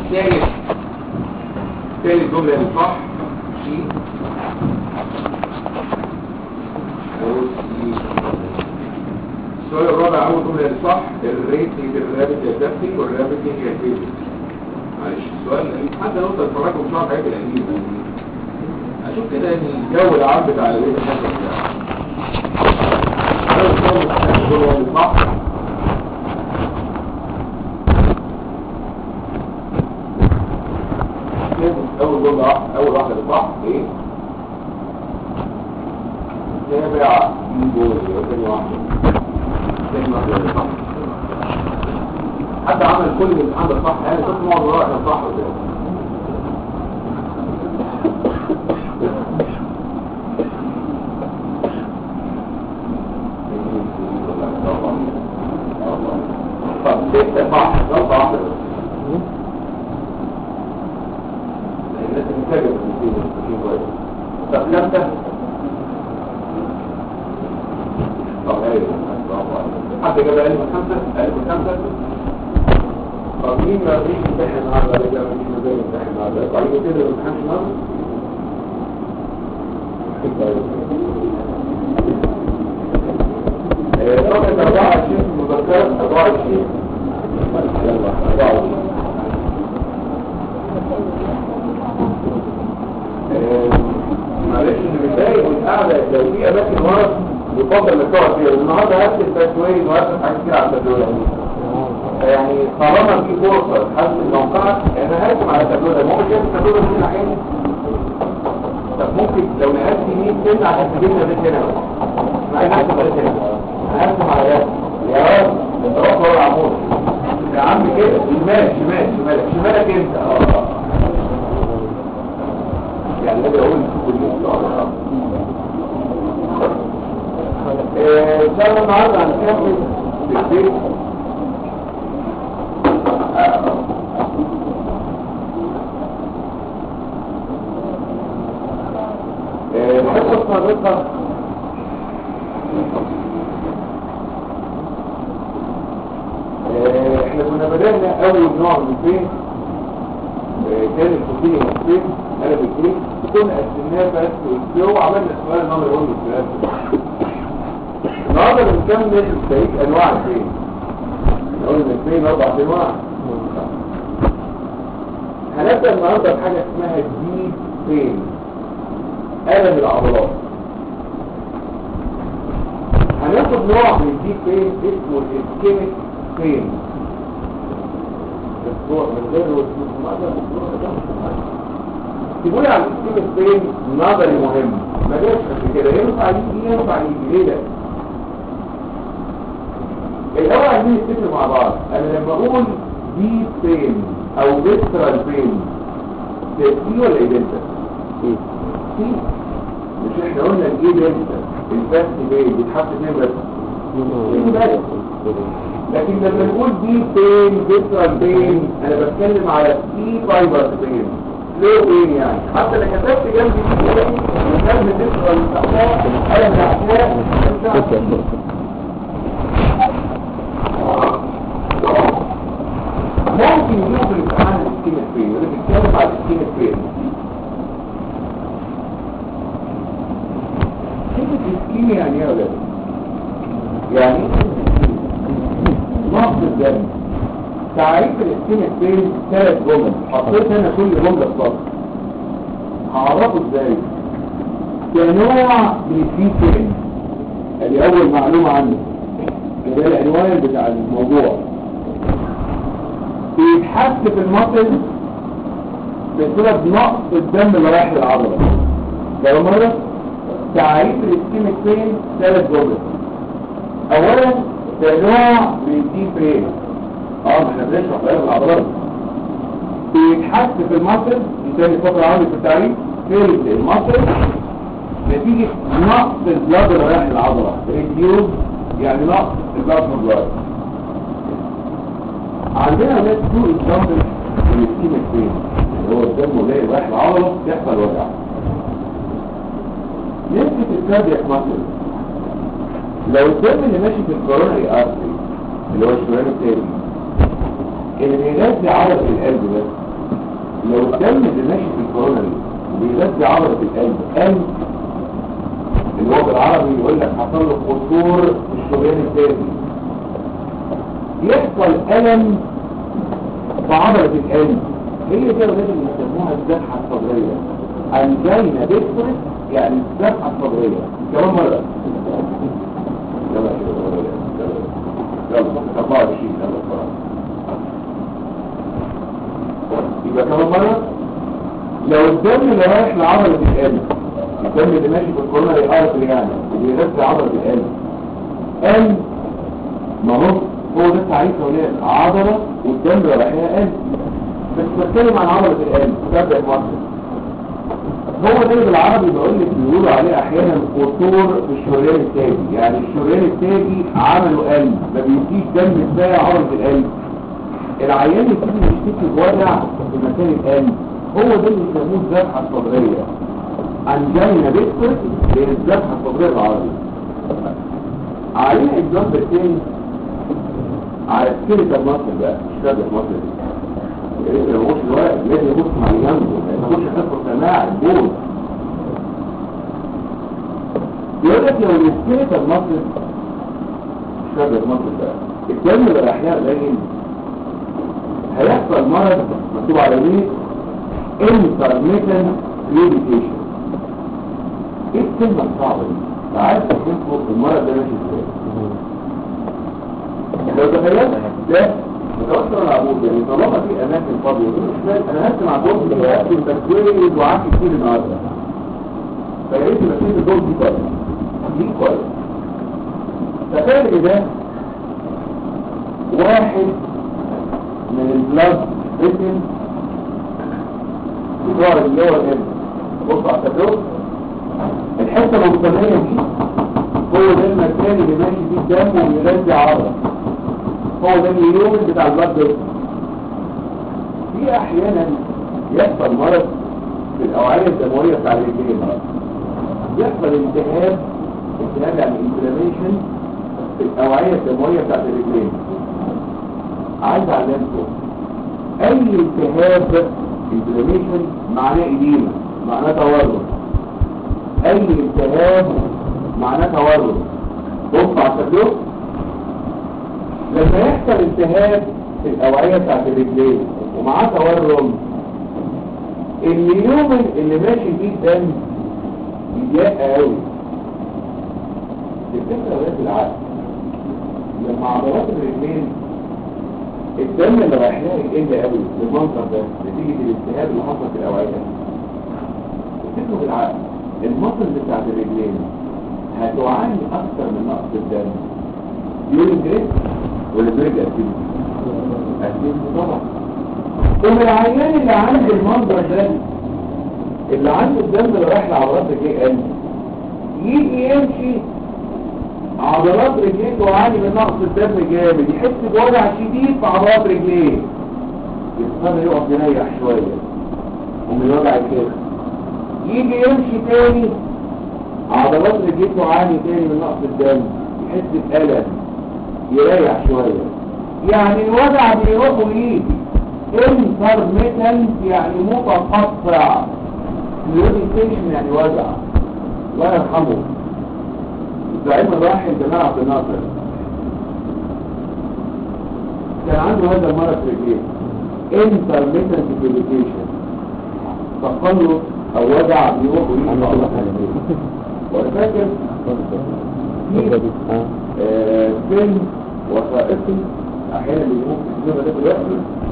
ثالث ثالث جملة اللي صح شيء السؤال الرابع أول جملة اللي صح الريتنج الرابط يدفي والرابطنج يدفي معلش السؤال حتى لو تتفرجوا مش عارف حاجات القديمة أشوف كده إن الجو العام بتاع البيت الفترة بتاعه أول جملة اللي صح اول جمله واحده اول واحده صح ايه تابع دي جول ثاني واحده ثاني واحده صح حتى عمل كل الامتحان ده صح يعني كنت معظم الوقت احنا صح ولا طب ستة صح غلطة واحدة بس نتاجه في كويس طب خمسة طب ايه حد جاب علم خمسة علم خمسة طب مين ما فيش يمتحن النهارده ولا جاب مين ما زي يمتحن النهارده طيب كده ما امتحنش النهارده رقم 24 مذكرة 24 يلا 24 معلش اللي متضايق من القعده لو في اماكن ورا يفضل انك تقعد فيها النهارده هات التسويه وهات حاجات كتير على التسويه يعني طالما في فرصه تحسن موقعك انا هرسم على التسويه ده ممكن شايف التسويه دي ناحيه طب ممكن لو نقلت يمين سنه عشان تجيبنا ده هنا بس انا هرسم على هنا هرسم على ده يا رب انت روح ورا عمود يا عم كده شمال شمال شمالك شمالك انت اه يعني ده بيقول كل ان شاء الله النهارده هنكمل في البيت الحصه السابقه احنا كنا بدأنا اول نوع من البيت كان الفصيل نصين قلب الجريد وكنا قسمناه بس والسيو وعملنا سؤال النمر يقول السؤال النهارده بنكمل بقيه انواع الفين نقول ان الفين اربع انواع هنبدا النهارده بحاجه اسمها الديب فين الم العضلات هناخد نوع من الديب فين اسمه الاسكيميك فين الصور من غير تقول على السيستم الثاني نظري مهم ما جاش قبل كده ينفع يجي ينفع يجي ليه ده الاول عايزين نتفق مع بعض انا لما اقول دي بين او فيسترال بين ده سي ولا ايه دلتا سي مش احنا قلنا الايه دلتا الفاست بين بيتحط فين بس ايه بس لكن لما نقول دي بين فيسترال بين انا بتكلم على سي فايبر بين ليه بين يعني حتى لو كتبت جنب دي بين جنب فيسترال الاحياء انا من الاحياء ممكن يجيبوا في الامتحان السكين فين ولا بيتكلم على السكين فين كلمة السكين يعني ايه يا ولاد؟ يعني نقص الدم تعريف الاسكين فين ثلاث جمل حطيت هنا كل جملة بسطر هعرفه ازاي كنوع من السي فين ادي اول معلومة عنه ده العنوان بتاع الموضوع بيتحس في المصل بسبب نقص الدم اللي رايح للعضلة لو مرة تعريف الاسكيميك فين ثلاث جمل اولا ده نوع من الدي فريم اه ما احنا بنشرح بقى العضلات بيتحس في المصل دي تاني فترة عندي في التعريف في المصل نتيجة نقص البلاد اللي رايح للعضلة ريديوز يعني نقص البلاد بلاد عندنا ناس تو اكزامبل من السكيميك فين اللي هو الدم ولاقي رايح العضلة يحصل وجع نسبة الكاردياك ماسل لو الدم اللي ماشي في الكورونري ارتري اللي هو الشمال التاني اللي بيغذي عضلة القلب ده لو الدم اللي ماشي في الكورونري بيغذي عضلة القلب قلب اللي هو بالعربي يقول لك حصل له قصور في الشريان الثاني يحصل ألم في عضلة القلب هي دي الولاد اللي بيسموها الذبحة الصدرية أنجينا بيكتورس يعني الذبحة الصدرية كمان مرة يلا كده يلا يلا 24 يلا بسرعة يبقى كمان مرة لو الدم اللي رايح لعضلة القلب الدم اللي ماشي في الكوروناري ارتري يعني وبيغذي عضلة القلب قلب ما هو هو ده تعريف اولاد عضلة والدم رايحها قلب بس بتكلم عن عضلة القلب تبدأ مصر هو ده اللي بالعربي بقول لك بيقولوا عليه احيانا قصور في الشريان التاجي يعني الشريان التاجي عملوا قلب ما بيديش دم كفايه عضلة القلب العيان يبتدي يشتكي بوجع في مكان القلب هو ده اللي يسموه الذبحه الصدريه انجينا بيكتر هي الذبحه الصدريه بالعربي علينا اكزامبل تاني على سكيلة مصر بقى مش فاهم مصر دي يا ريت لو مش الورق لازم يبص مع اللي جنبه ما ياخدش حصه سماع الجول يقول لك لو السكيلة مصر مش فاهم مصر بقى الدم اللي رايح قليل هيحصل مرض مكتوب على ايه intermittent medication ايه الكلمة الصعبة دي؟ عايز تفهمكم المرض ده ماشي ازاي لو تخيلت ده متوسط العبود يعني طالما في اماكن فاضية مش فاهم انا هسمع دور في هكتب تسويق وعاك كتير النهارده فيا ريت يبقى في الدور دي كويس دي كويس تخيل ده واحد من البلاد بريتن بتوع اللي هو الابن بص على التدرج الحته الوسطانيه دي هو ده المكان اللي ماشي فيه الدم ويغذي عضله هو ده اليوم بتاع البلاد بريتن في احيانا يحصل مرض في الاوعيه الدمويه بتاع الرجلين يحصل التهاب التهاب يعني انفلاميشن في الاوعيه الدمويه بتاعت الرجلين عايز اعلمكم اي التهاب انفلاميشن معناه اديمه معناه تورم اي التهاب معناه تورم بص على التدلوك لما يحصل التهاب في الاوعيه بتاعت الرجلين ومعاه تورم اليوم اللي ماشي فيه الدم يضيق قوي الفكره ولاد العقل لما عضلات الرجلين الدم اللي رايح لها يقل قوي بالمنظر ده نتيجه الالتهاب اللي حصل في الاوعيه تفتكروا بالعقل المصل بتاعت الرجلين هتعاني اكثر من نقص الدم يورين جريد ولا بريد اكتيفيتي اكتيفيتي طبعا ومن العيان اللي عنده المنظر ده اللي عنده الدم اللي رايح لعضلات رجليه قل يجي يمشي عضلات رجليه تعاني من نقص الدم جامد يحس بوجع شديد في عضلات رجليه يضطر يقف يريح شويه ومن وجع الكتف يجي يمشي تاني عضلات رجليه تعاني تاني من نقص الدم يحس بألم يريح شويه يعني الوجع بيروح ويجي انترميتنت يعني متقطع نيوتيشن يعني وجع الله يرحمه الزعيم الراحل جمال عبد الناصر كان عنده هذا المرض في رجليه انترميتنت ديليكيشن تقلص او وجع بيروح ويجي الله يرحمه وانا فاكر في آه، فيلم وثائقي احيانا بيجيبوه في السينما ده دلوقتي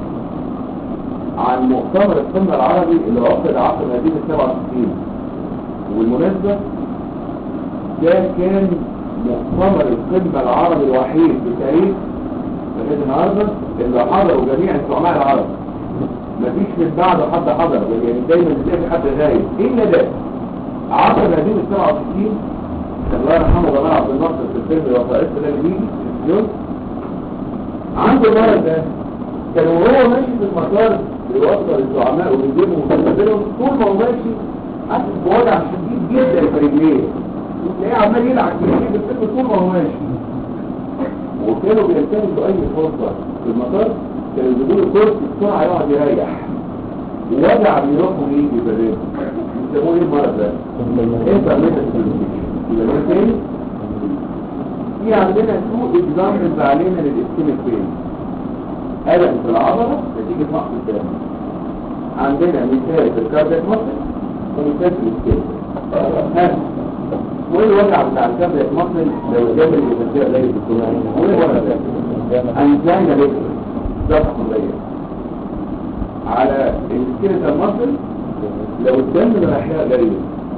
عن مؤتمر القمة العربي اللي عقد عقد مدينة 67 والمناسبة ده كان مؤتمر القمة العربي الوحيد في تاريخ لغاية النهارده اللي حضروا جميع الزعماء العرب مفيش من بعده حد حضر يعني دايما بتلاقي حد غايب الا ده عقد مدينة 67 الله يرحمه جمال عبد الناصر في الفيلم الوثائقي ده اللي بيجي في التلفزيون عنده المرض ده كان وهو ماشي في المطار بيوصل الزعماء وبيجيبهم وبينزلهم طول ما هو ماشي حاسس بوجع شديد جدا في رجليه تلاقيه عمال يلعب في رجليه بالفيلم طول ما هو ماشي وكانوا بيلتمسوا اي فرصه في المطار كانوا يجيبوا له كرسي بسرعه يقعد يريح وجع بيروح ويجي بالرجل بيسموه ايه المرض ده؟ انترميتنت يبقى ده تاني في عندنا تو اكزامبلز علينا للاسكيميك بين ألم في العضلة نتيجة نقص الدم عندنا مثال في الكاردياك مصر ومثال في السكيل ها وايه الوجع بتاع الكاردياك مصر لو الدم اللي بيمثل قليل في الكلام وايه الوجع ده؟ انزاينا ليكتر ضغط قليل على السكيلتال مصر لو الدم اللي رايحها قليل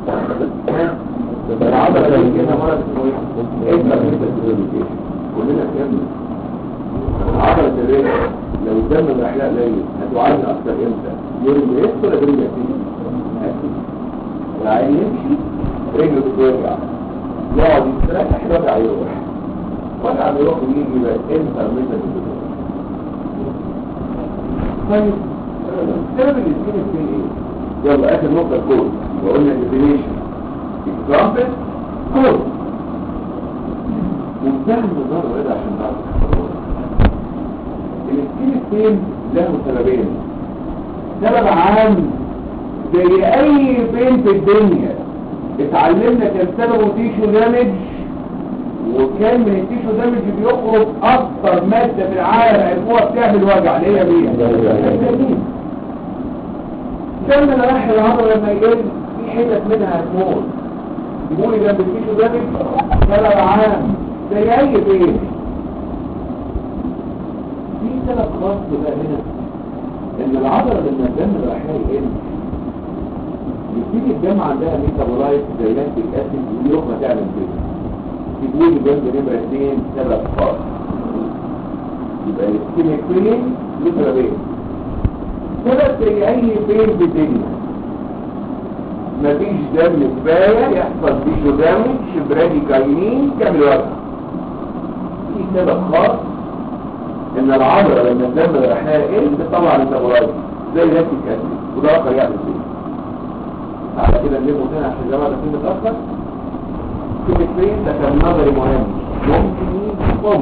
العضلة اللي كده مرض اسمه ايه؟ ايه كلنا فهمنا عضلة الرجل لو الدم الأحياء قليل هتعاني أكثر إمتى؟ يوم الريست ولا يوم اليتيم؟ العين يمشي رجله بتوجع يقعد يستريح وجع يروح وجع بيروح ويجي بقى إمتى متى طيب السبب اللي فيه فين ايه؟ يلا اخر نقطة كود وقلنا ديفينيشن اكزامبل كود منتهى النظام وإيه عشان نعرف السكين السين له سببين سبب عام زي اي بين في الدنيا اتعلمنا كان سببه تيشو دامج وكان من التيشو دامج بيخرج اكتر مادة في العالم عرفوها بتعمل وجع اللي هي مين كان من راح العضلة لما يقل في حتت منها هتموت يقول جنب التيشو دامج سبب عام زي اي بين في سبب خاص بقى هنا ان العضلة لما الدم الاحياء يقل يبتدي الدم عندها ميتابولايت زي لاكتيك اسيد ويروح ما تعمل كده تقول الجنب نمرة اثنين سبب خاص يبقى السكيميك بين له سببين سبب زي اي بين في الدنيا مفيش دم كفاية يحصل فيه دامج براديكاينين تعمل وجع في سبب خاص ان العضلة لما الدم الرحلة يقل بتطلع الميتابولايت زي لاكتيك اسيد وده اخر يعمل فيه على كده نلمه تاني عشان الجماعة تكون متأخر كلمة فين ده كان نظري مهم ممكن ممكن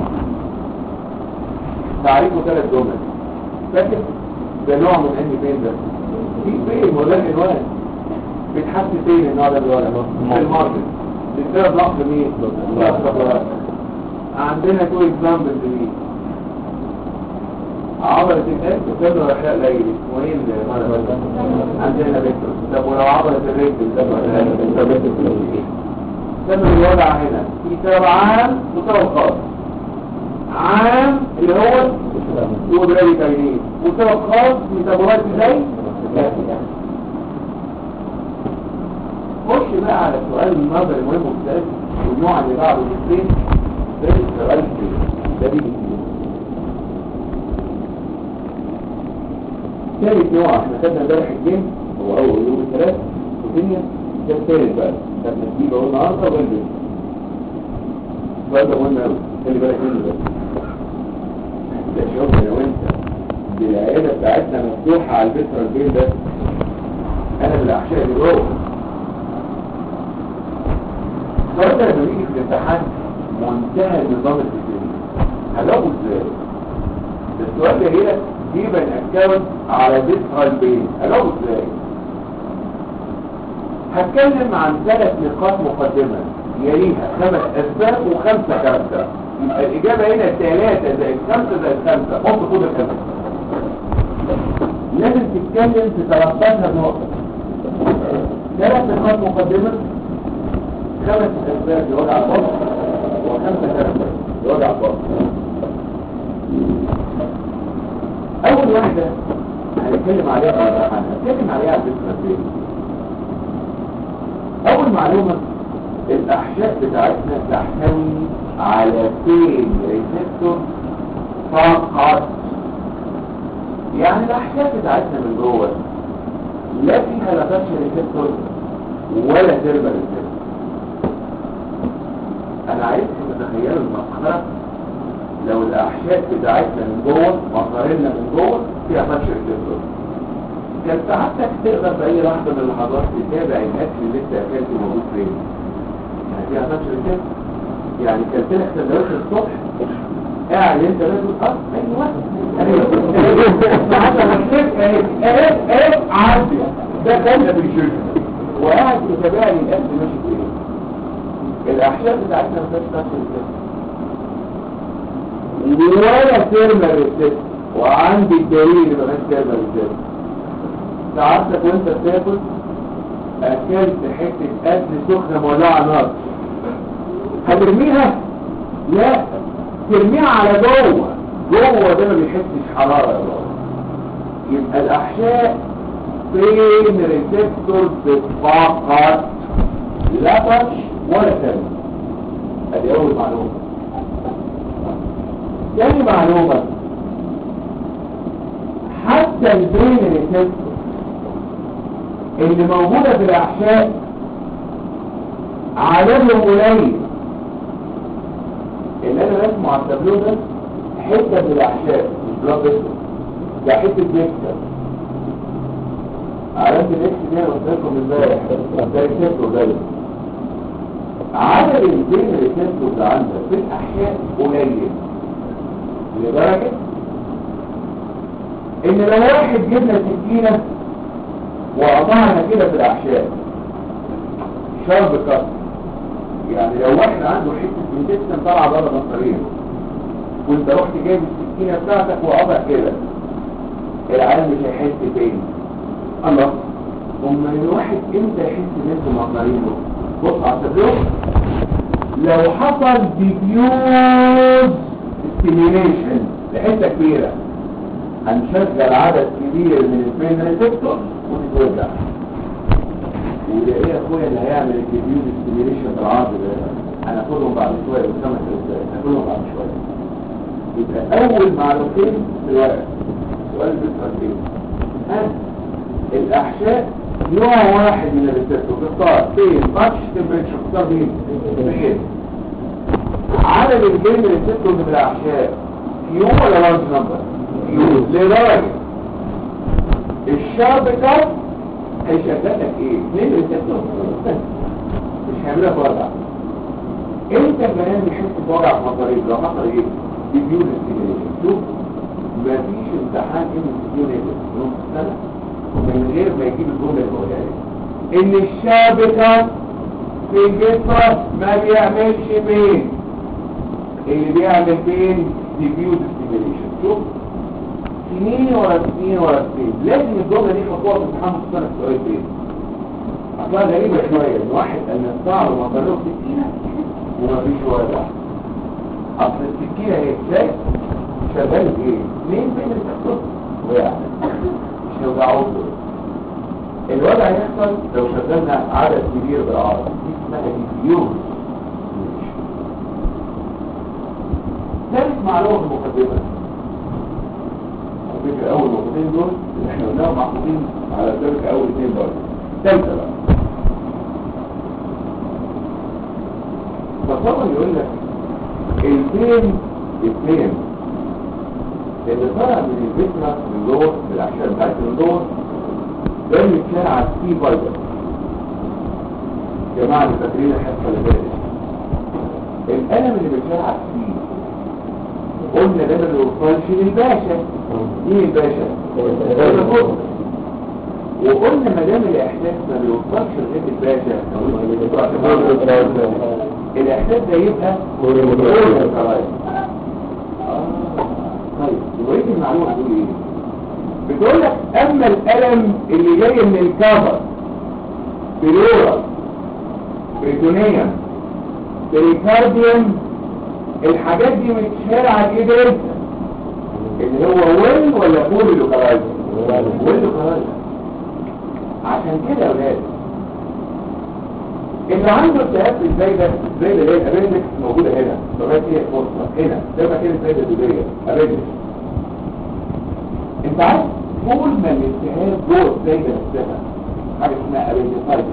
تعريفه ثلاث جمل فاكر ده نوع من انهي فين ده في فين ولا عنوان بتحس فين النوع ده الولد في الماركت بسبب نقص مين؟ نقص عندنا تو اكزامبل دي عضلة الناس بتبنى رحلة قليل اسمه ايه المرض ده؟ عندنا بكتر طب ولو عضلة الرجل بتبنى سبب الوضع هنا في سبب عام وسبب خاص عام اللي هو هو برادي كاينين وسبب خاص ميتابولايت ازاي؟ خش بقى على السؤال النظري المهم والثالث والنوع اللي بعده الاثنين ده السؤال ده بيجي ثالث نوع احنا خدنا امبارح الجيم هو اول يوم الثلاث والدنيا ده الثالث بقى خدنا الجيم اول النهارده والجيم السؤال ده مهم قوي خلي بالك منه ده ده شوف لو انت بالعياده بتاعتنا مفتوحه على البتر البين ده انا بالاحشاء اللي جوه السؤال ده لما يجي في الامتحان منتهى النظام الفكري هلاقوا ازاي السؤال ده هنا جيب الاكونت على فيترال بين الاقوا ازاي هتكلم عن ثلاث نقاط مقدمة يليها خمس اسباب وخمسة خمسة يبقى الاجابة هنا ثلاثة زائد خمسة زائد خمسة حط خد الخمسة لازم تتكلم في 13 نقطة ثلاث نقاط مقدمة خمس اسباب لوضع الفصل وخمسة خمسة لوضع الفصل اول واحدة هنتكلم عليها في الامتحان هنتكلم عليها على الفكرة اول معلومة الاحشاء بتاعتنا تحتوي على فين ريسبتور فقط يعني الاحشاء بتاعتنا من جوه لا فيها لا تاتش ريسبتور ولا تربة ريسبتور انا عايزكم تتخيلوا المسخره لو الاحشاء بتاعتنا من جوه مصارينا من جوه فيها فتش الجسر كان ساعتك تقدر باي لحظه من اللحظات تتابع الاكل اللي انت اكلته موجود فين يعني فيها فتش الجسر يعني كلت لك سندوتش الصبح قاعد انت باكل اه ايوه ايوه اهي اهي اهي تابع لي الاكل ماشي فين الاحشاء بتاعتنا ما فيهاش نفس الكلام ولا ترمى ريسيت وعندي الدليل ما فيهاش ترمى ريسيت ساعتك وانت بتاكل اكلت حته اكل سخنه مولعه نار هترميها لا ترميها على جوه جوه ده ما بيحسش حراره يا بابا يبقى الاحشاء بين ريسبتورز فقط لا تاتش ولا تاني ادي اول معلومه تاني معلومه حتى البين ريسبتور اللي موجوده في الاحشاء عددهم قليل اللي انا رسمه على التابلو ده حته من الاحشاء مش بلاد بيسر ده حته بيكسر علامة الاكس دي انا قلت لكم امبارح ده ريسبتور ده عدد البين ريسبتور اللي عندك في الاحشاء قليل لدرجة ان لو واحد جبنا سكينة وقطعنا كده في الاحشاء شرب كسر يعني لو واحد عنده حتة انتستن طالعة بره بطارية وانت رحت جايب السكينة بتاعتك وقطع كده العالم مش هيحس تاني الله أما الواحد امتى يحس ان انتوا مقدرينه بص على التبلوغ لو حصل ديفيوز ستيميليشن لحته كبيره هنشغل عدد كبير من البين ريسبتور وتتوزع وده ايه يا اخويا اللي هيعمل الديفيوز ستيميليشن في العرض ده هناخدهم بعد شويه قدامك ازاي هناخدهم بعد شويه يبقى اول معلومتين في الورق سؤال بالترتيب ها الاحشاء نوع واحد من الريسبتور تختار فين ماتش تمبريتشر تختار مين بحيث عدد الجيم ريسبتور من الاحشاء فيو ولا لارج نمبر فيو لدرجه الشاب كاب هيشغلك ايه اثنين ريسبتور مش هيعملها بوجع انت كمان بيحس بوجع في مصاريف لو حصل ايه ديبيول ستيميليشن شوف مفيش امتحان ام سي كيو نزل نص سنه من غير ما يجيب الجمله الفوقانيه ان الشابكه في الجسم ما بيعملش بين اللي بيعمل بين ديبيوز ستيميليشن شوف سنين ورا سنين ورا سنين لازم الجمله دي خطوه في امتحان نص سنه السؤال فين اصلا غريبه شويه ان واحد قال نقطع وما له سكينه ومفيش وجع اصل السكينه هي ازاي شغال ايه مين بين التخصص وقع مش هيوجعوه الوضع يحصل لو شغلنا عدد كبير بالعرض دي اسمها ديفيوز ثالث معلومه في المقدمه على فكره اول نقطتين دول اللي احنا قلناهم محطوطين على ذلك اول اثنين برضه ثالثه بقى فطبعا يقول لك البين البين اللي طالع من الفكرة من جوه من الأحشاء بتاعت من جوه ده اللي كان على السي فايبر جماعة اللي فاكرين الحصة اللي فاتت القلم اللي بيتشال على السي قلنا ده ما بيوصلش للباشا مين الباشا؟ الرسول وقلنا ما دام الاحساس ما بيوصلش لغايه الباشا الاحساس ده يبقى طيب يبقى ايه المعلومه بتقول ايه بتقول لك اما الالم اللي جاي من الكفر بلورا بريتونيوم بريكارديوم الحاجات دي متشال على ايه ده اللي هو ويل ولا فول لوكالايزر ويل لوكالايزر عشان كده يا ولاد اللي عنده التهاب ازاي ده ازاي ده ليه الابندكس موجوده هنا لغايه هي فرصه هنا ده مكان الفايده الدوديه ابندكس انت عارف طول ما الالتهاب جوه الزايده نفسها حاجه اسمها ابندكسايتس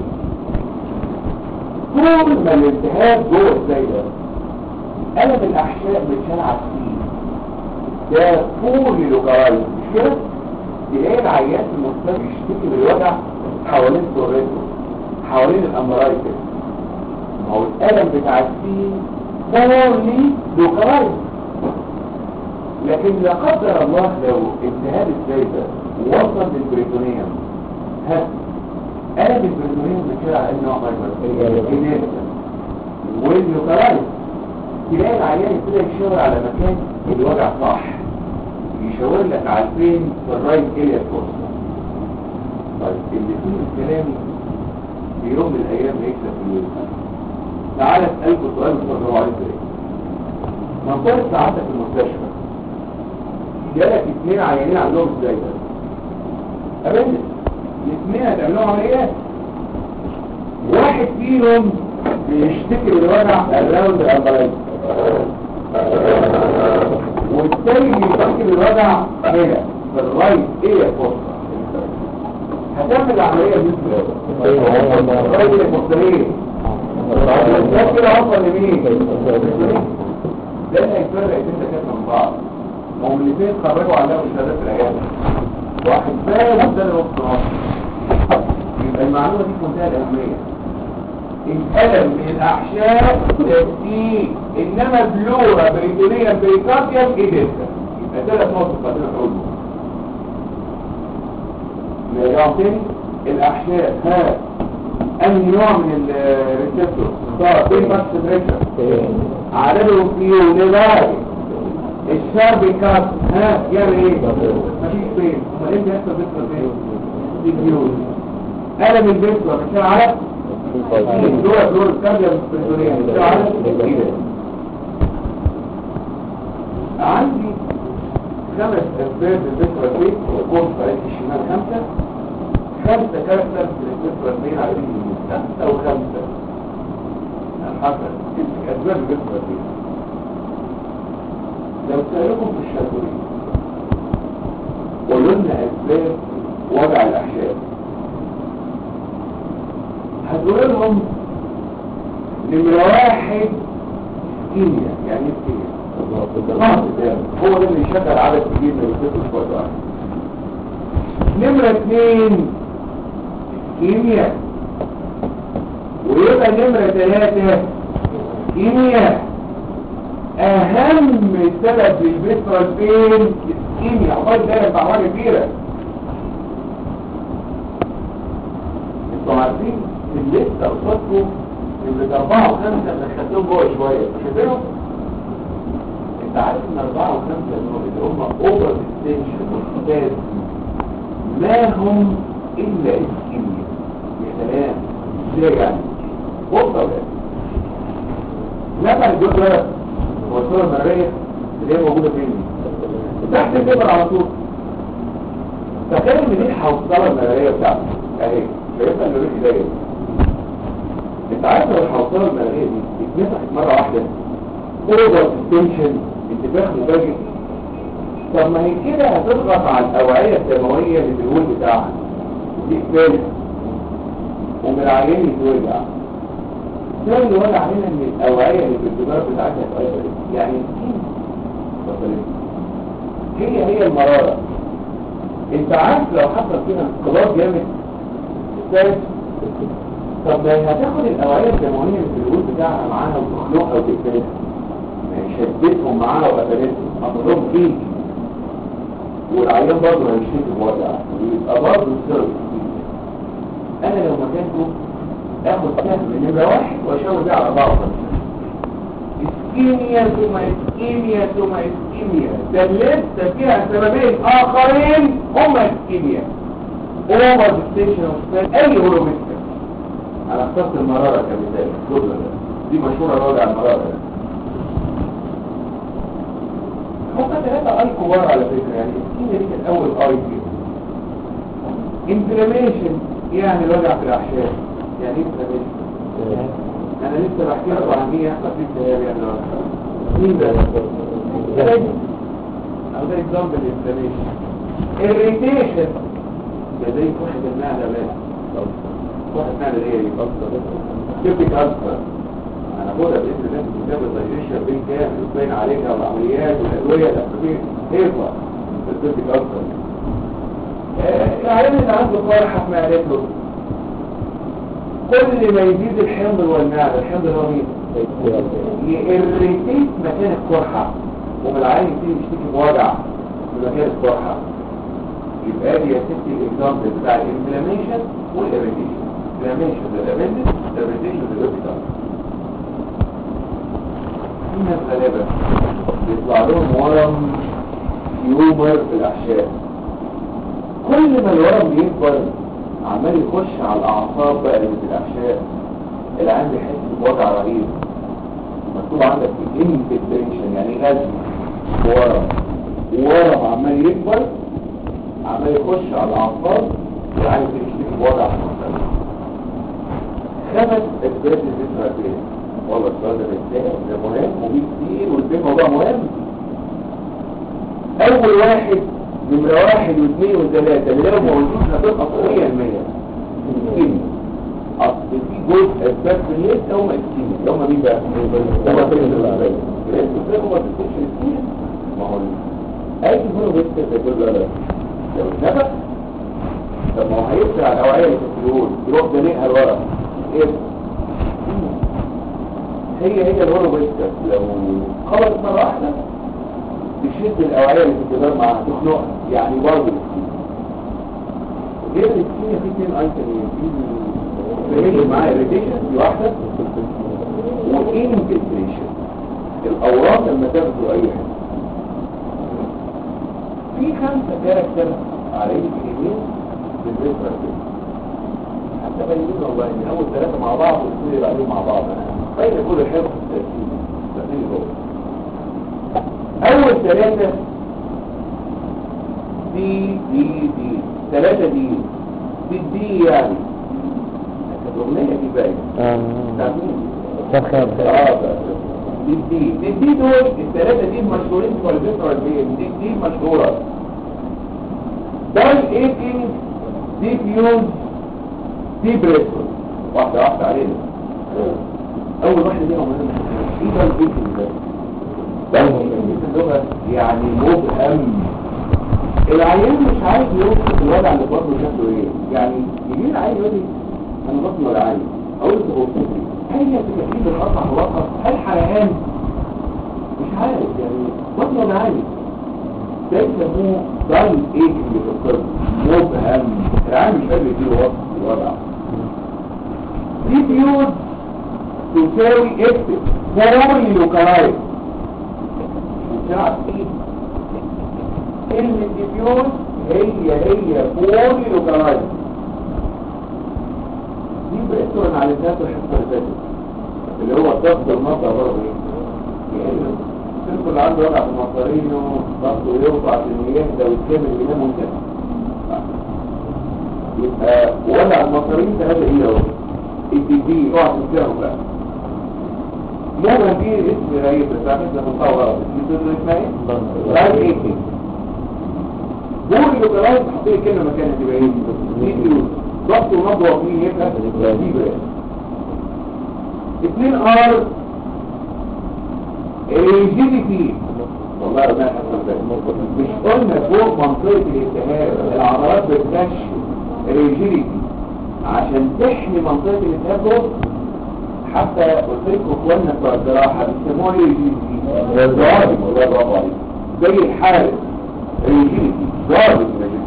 طول ما الالتهاب جوه الزايده قلب الاحشاء بتشال على السين ده فول لوكالايز مش كده تلاقي العيان في المستشفى يشتكي بالوجع حوالين سرته حوالين الامرايتس ما هو الالم بتاع السين فولي لوكالايز لكن لا قدر الله لو التهاب الزايده وصل للبريتونيوم ها انا بالبريتونين بتشير على انه مايكرو والنيوكلايز تلاقي العيان ابتدى يشاور على مكان الوجع صح يشاور لك على الفين في الرايت اريا فورس طيب اللي فيه الكلام في يوم من الايام هيكسب فلوس تعالى اسالكم سؤال بتفضلوا عليه ازاي منطقه سعادتك في المستشفى جالك اثنين عيانين عندهم ازاي ده ابدا الاثنين هتعملوا عمليات واحد فيهم بيشتكي بالوجع الراوند الامبلايز والتاني بيشتكي بالوجع هنا في الرايت ايه فرصه هتعمل العمليه دي ازاي الرايت الفصليه ده كده وصل لمين ده اللي هيفرق اتنين دكاتره من بعض هم الاثنين اتخرجوا على شهادات العياده واحد فاهم والتاني نص نص يبقى المعلومه دي في منتهى الاهميه الألم من الأحشاء تسيء إنما بلورا بريتونيا بريكارديا إيديسا يبقى ثلاث نقط بعدين أقوله نرجعوا تاني الأحشاء ها أنهي نوع من الريسبتور صار فين بس بريشر عدده فيه لغاية الشاب كات ها يعمل ايه؟ مفيش فين امال ايه بيحصل بيحصل فين؟ ديبيوز ألم البيتر مش عارف دور دور الكابيا البريتونية مش عارف كده عندي خمس أسباب للذكرى دي وقوم فريق الشمال خمسة خمسة كاركتر في الذكرى اثنين على اليمين خمسة وخمسة حسن أسباب الذكرى دي لو سألكم في الشاطرين قولوا لنا أسباب وضع الأحشاء هتقول لهم نمرة واحد كيمياء يعني ايه كيمياء الضغط ده هو ده اللي يشغل عدد كبير من الطفل في وقت واحد نمرة اثنين كيمياء ويبقى نمرة ثلاثة كيمياء اهم سبب للبيترال بين الكيمياء عقبال ده يبقى حاجة كبيرة انتوا عارفين الليسته قصادكم اللي اربعة وخمسة اللي خدتهم جوه شوية شايفينهم؟ انت عارف ان اربعة وخمسة دول اللي هم اوفر ديستنشن والختاز ما هم الا الكيمياء يا سلام ازاي يعني؟ بص يا ولاد لما الجزء ده هو الصورة المرئية اللي هي موجودة فين دي؟ تحت الكبر على طول تخيل ان دي الحوصلة المرئية بتاعتك اهي شايفها اللي ريحي داير انت عارف لو الحوصلة المرئية دي اتمسحت مرة واحدة اوفر ديستنشن انتفاخ مفاجئ طب ما هي كده هتضغط على الأوعية الدموية اللي في الهول بتاعها دي كفاية ومن العيان يتوجع ده اللي وضع علينا ان الأوعية اللي في الجدار بتاعتها اتأثرت يعني السكين اتأثرت هي هي المرارة انت عارف لو حصل فيها انقباض جامد ثالث طب ما هي هتاخد الأوعية الدموية اللي في الهول بتاعها معاها وتخنقها وتقفلها ما هي شدتهم معاها وقفلتهم حطتهم فيه والعيان برضه هيشتكي بوضع ويبقى برضه السبب انا لو مكانكم اخد سهم نمرة واحد واشاور بيه على بعض اسكيميا ثم اسكيميا ثم اسكيميا ده لسه فيها سببين اخرين هما اسكيميا اوفر ديستيشن اوف اي هولوميستر على اختصاص المرارة كمثال الجزء ده دي مشهورة وضع المرارة ده هم ثلاثة اي كبار على فكرة يعني السكينة دي كانت اول اي فيهم انفلاميشن يعني الوجع في الاحشاء يعني ايه انفلاميشن انا لسه بحكي لكم عن ايه يحصل في الدهاب يعني مين ده؟ ده او ده اكزامبل انفلاميشن irritation ده زي واحد المعدة بس واحد المعدة دي ايه؟ كيفتك أكثر انا خدها باذن الله في كتاب الدايجيشن بين كامل وبين عليها العمليات والادويه الاساسيه هيفا تديك اكتر العيان اللي عنده قرحه في معدته كل ما يزيد الحمض والمعده الحمض اللي هو مين يريتيت مكان القرحه ومن العيان يبتدي يشتكي بوجع في مكان القرحه يبقى دي يا ستي الاكزامبل بتاع الانفلاميشن والاريتيشن الانفلاميشن للابندكس الاريتيشن للابيتال في ناس غلابه بيطلع لهم ورم يومر في الاحشاء كل ما الورم بيكبر عمال يخش على الاعصاب بقى اللي في الاحشاء العين بيحس بوجع رهيب مكتوب عندك انفلتريشن يعني غزل ورم ورم عمال يكبر عمال يخش على الاعصاب والعين بتشتكي بوجع مختلف خمس اسباب للذكرى والله السؤال ده بيتسال ده مهم وفيه كتير والفهم موضوع مهم اول واحد نمرة واحد واثنين وثلاثة اللي لو موجود هتبقى قوية المية كيميا اصل في جزء اسباب في الليست هم الكيميا اللي هم مين بقى؟ هم في الاسباب الاسباب هم تخش الكيميا ما هو اي هو بس تقول لا لا لو اتنفخ طب ما هو هيفتح على الاوعية اللي في الفلول يروح زنقها لورا ايه؟ هي هي الورا بس لو خبطت مرة واحدة تشد الأوعية اللي في الجدار معاها تخنقها يعني برضه السكين غير السكين في اثنين ايتمين في فهيجي معاها irritation دي واحدة وانفلتريشن الأوراق لما تاخدوا أي حاجة في خمسة كاركتر على ايدي اليمين بالنسبة لكده حتى بينين والله ان اول ثلاثة مع بعض والاثنين يبقى عليهم مع بعض بين كل حفظ الترتيب ترتيب هو اول ثلاثة دي دي دي ثلاثة دي دي دي يعني الأغنية دي باين تفخير اه دي دي دي دي دول الثلاثة دي مشهورين في والدتنا والبين دي دي مشهورة ده الايتنج دي فيوز دي بريسول واحدة واحدة علينا اول واحدة دي عمرنا ايه ده الايتنج ده ده الايتنج في اللغة يعني مبهم العيان مش عايز يوصف الوضع اللي بطنه شكله ايه يعني يجي العيان يقول لي انا بطني ولا عايز اقول له هو بطني هل هي تكتيب القطع ملخص هل حرقان مش عارف يعني بطني ولا عايز ده يسموه ضل ايه اللي في الطب مبهم العيان مش قادر يديله وصف الوضع دي فيوز تساوي اكتب فوري لوكالايز وتعرف ايه كلمة ديفيوز هي هي فوري لوكالايز دي بقيتوا على الناس الحصة اللي فاتت اللي هو الضغط المصدر برضه ايه يعني السلك اللي عنده وضع في مصدرينه ضغطه يرفع عشان يهدى ويتكمل وينام وينام يبقى وضع المصدرين ثلاثة ايه اهو الدي دي اوعى تنساهم بقى مهما دي اسم غريب بس عارف لما نطور غلط دي تقول اسمها ايه؟ لايف ايكينج دول اللوكالايز حطيه كلمة مكانها تبقى ايه؟ دي فيوز ضغط ونبض وفيه يبقى دي بريد اتنين ار ريجيديتي والله ما حصل مش قلنا فوق منطقة الالتهاب العضلات بتكشف ريجيديتي عشان تحمي منطقة الالتهاب فوق حتى قلت لكم اخواننا بتوع الجراحة بيسموها ريجيديتي ضابط والله برافو عليك زي الحارس ريجيديتي ضابط ريجيديتي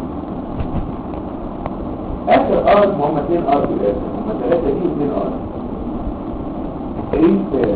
اخر ارض هم اثنين ارض لازم هم ثلاثة دي واثنين ارض انت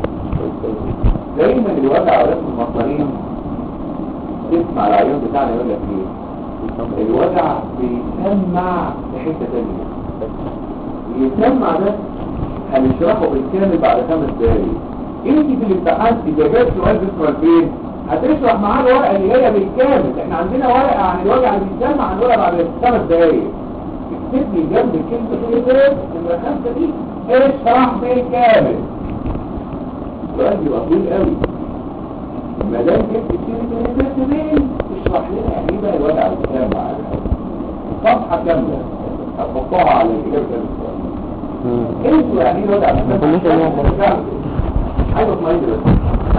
دايما الوجع على رسم المصارين تسمع العيون بتاعنا يقول لك ايه الوجع بيسمع في حته ثانيه يسمع ده هنشرحه بالكامل بعد خمس دقايق انت في الامتحان اذا جاب سؤال بيسمع فين هتشرح معاه الورقه اللي هي بالكامل احنا عندنا ورقه عن الوجع اللي بيسمع عن الورقه بعد خمس دقايق اكتب لي جنب كلمه كده نمره خمسه دي اشرح بالكامل السؤال بيبقى طويل قوي ما دام جبت كلمه كده مين اشرح لنا يعني ايه بقى الوجع اللي بيسمع صفحه كامله هتحطها على الاجابه السؤال انتوا يعني ايه الوجع اللي بيسمع عايز اطمئن بس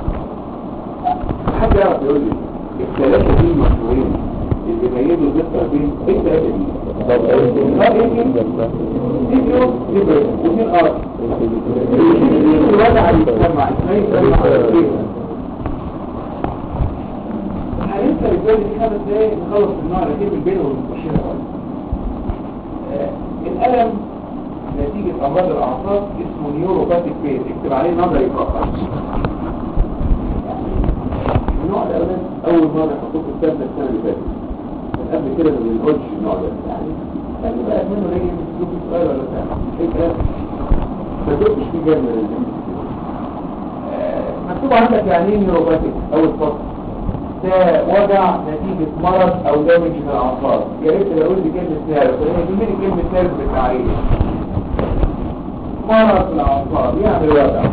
حد يعرف يقول لي الثلاثه دي المشهورين اللي بيدوا الذكر بين ايه الثلاثه دي طب ايه فيديو ليبر ومين ارض الوضع اللي يسمع اسمه يسمع هنمسك فكرة الجوال دي خمس دقايق نخلص النوع ركيب البين والمبشرة الألم نتيجة أمراض الأعصاب اسمه نيوروباتيك بين اكتب عليه نظري فقط النوع ده أولا أول مرة حطوه في الثالثة السنة اللي فاتت من قبل كده ما بنقولش النوع ده يعني يعني بقى منه ليه يمسكوك السؤال ولا بتاع ايه الكلام ما تقولش في جنة مكتوب عندك يعني ايه نيوروباتيك أول فصل ده وجع نتيجة مرض أو دامج في الأعصاب يا ريت لو قلت كلمة نيرف لأن يهمني كلمة نيرف بالتعريف مرض في الأعصاب يعمل وجع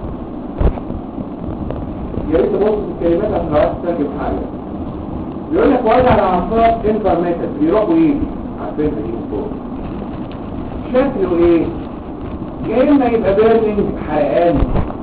يا ريت تبص في الكلمات عشان لو عايز تترجم حاجة يقول لك وجع الأعصاب انترميتد بيروح ويجي عارفين دي من فوق شكله ايه؟ يا إما يبقى بيرنينج حرقان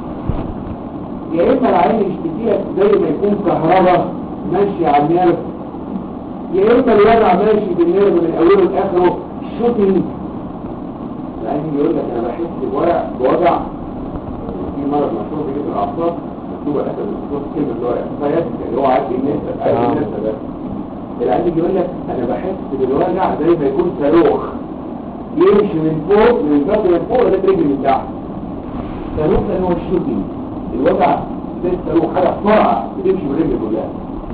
يا إما العين يشتكيها زي ما يكون كهرباء ماشي على النيرف يا إما الوجع ماشي بالنيرف من أوله لآخره شوتنج العين يقول لك أنا بحس بوجع بوجع في مرض مشهور بيجي في الأعصاب مكتوبة أسد الدكتور كلمة اللي هو إحصائيات اللي هو عارف الناس عارف الناس ده العين يقول لك أنا بحس بالوجع زي ما يكون صاروخ يمشي من فوق من البطن من فوق لغاية رجلي من تحت صاروخ ده هو الشوتنج الوجع لسه له حاجة بسرعة بتمشي بالرجل كلها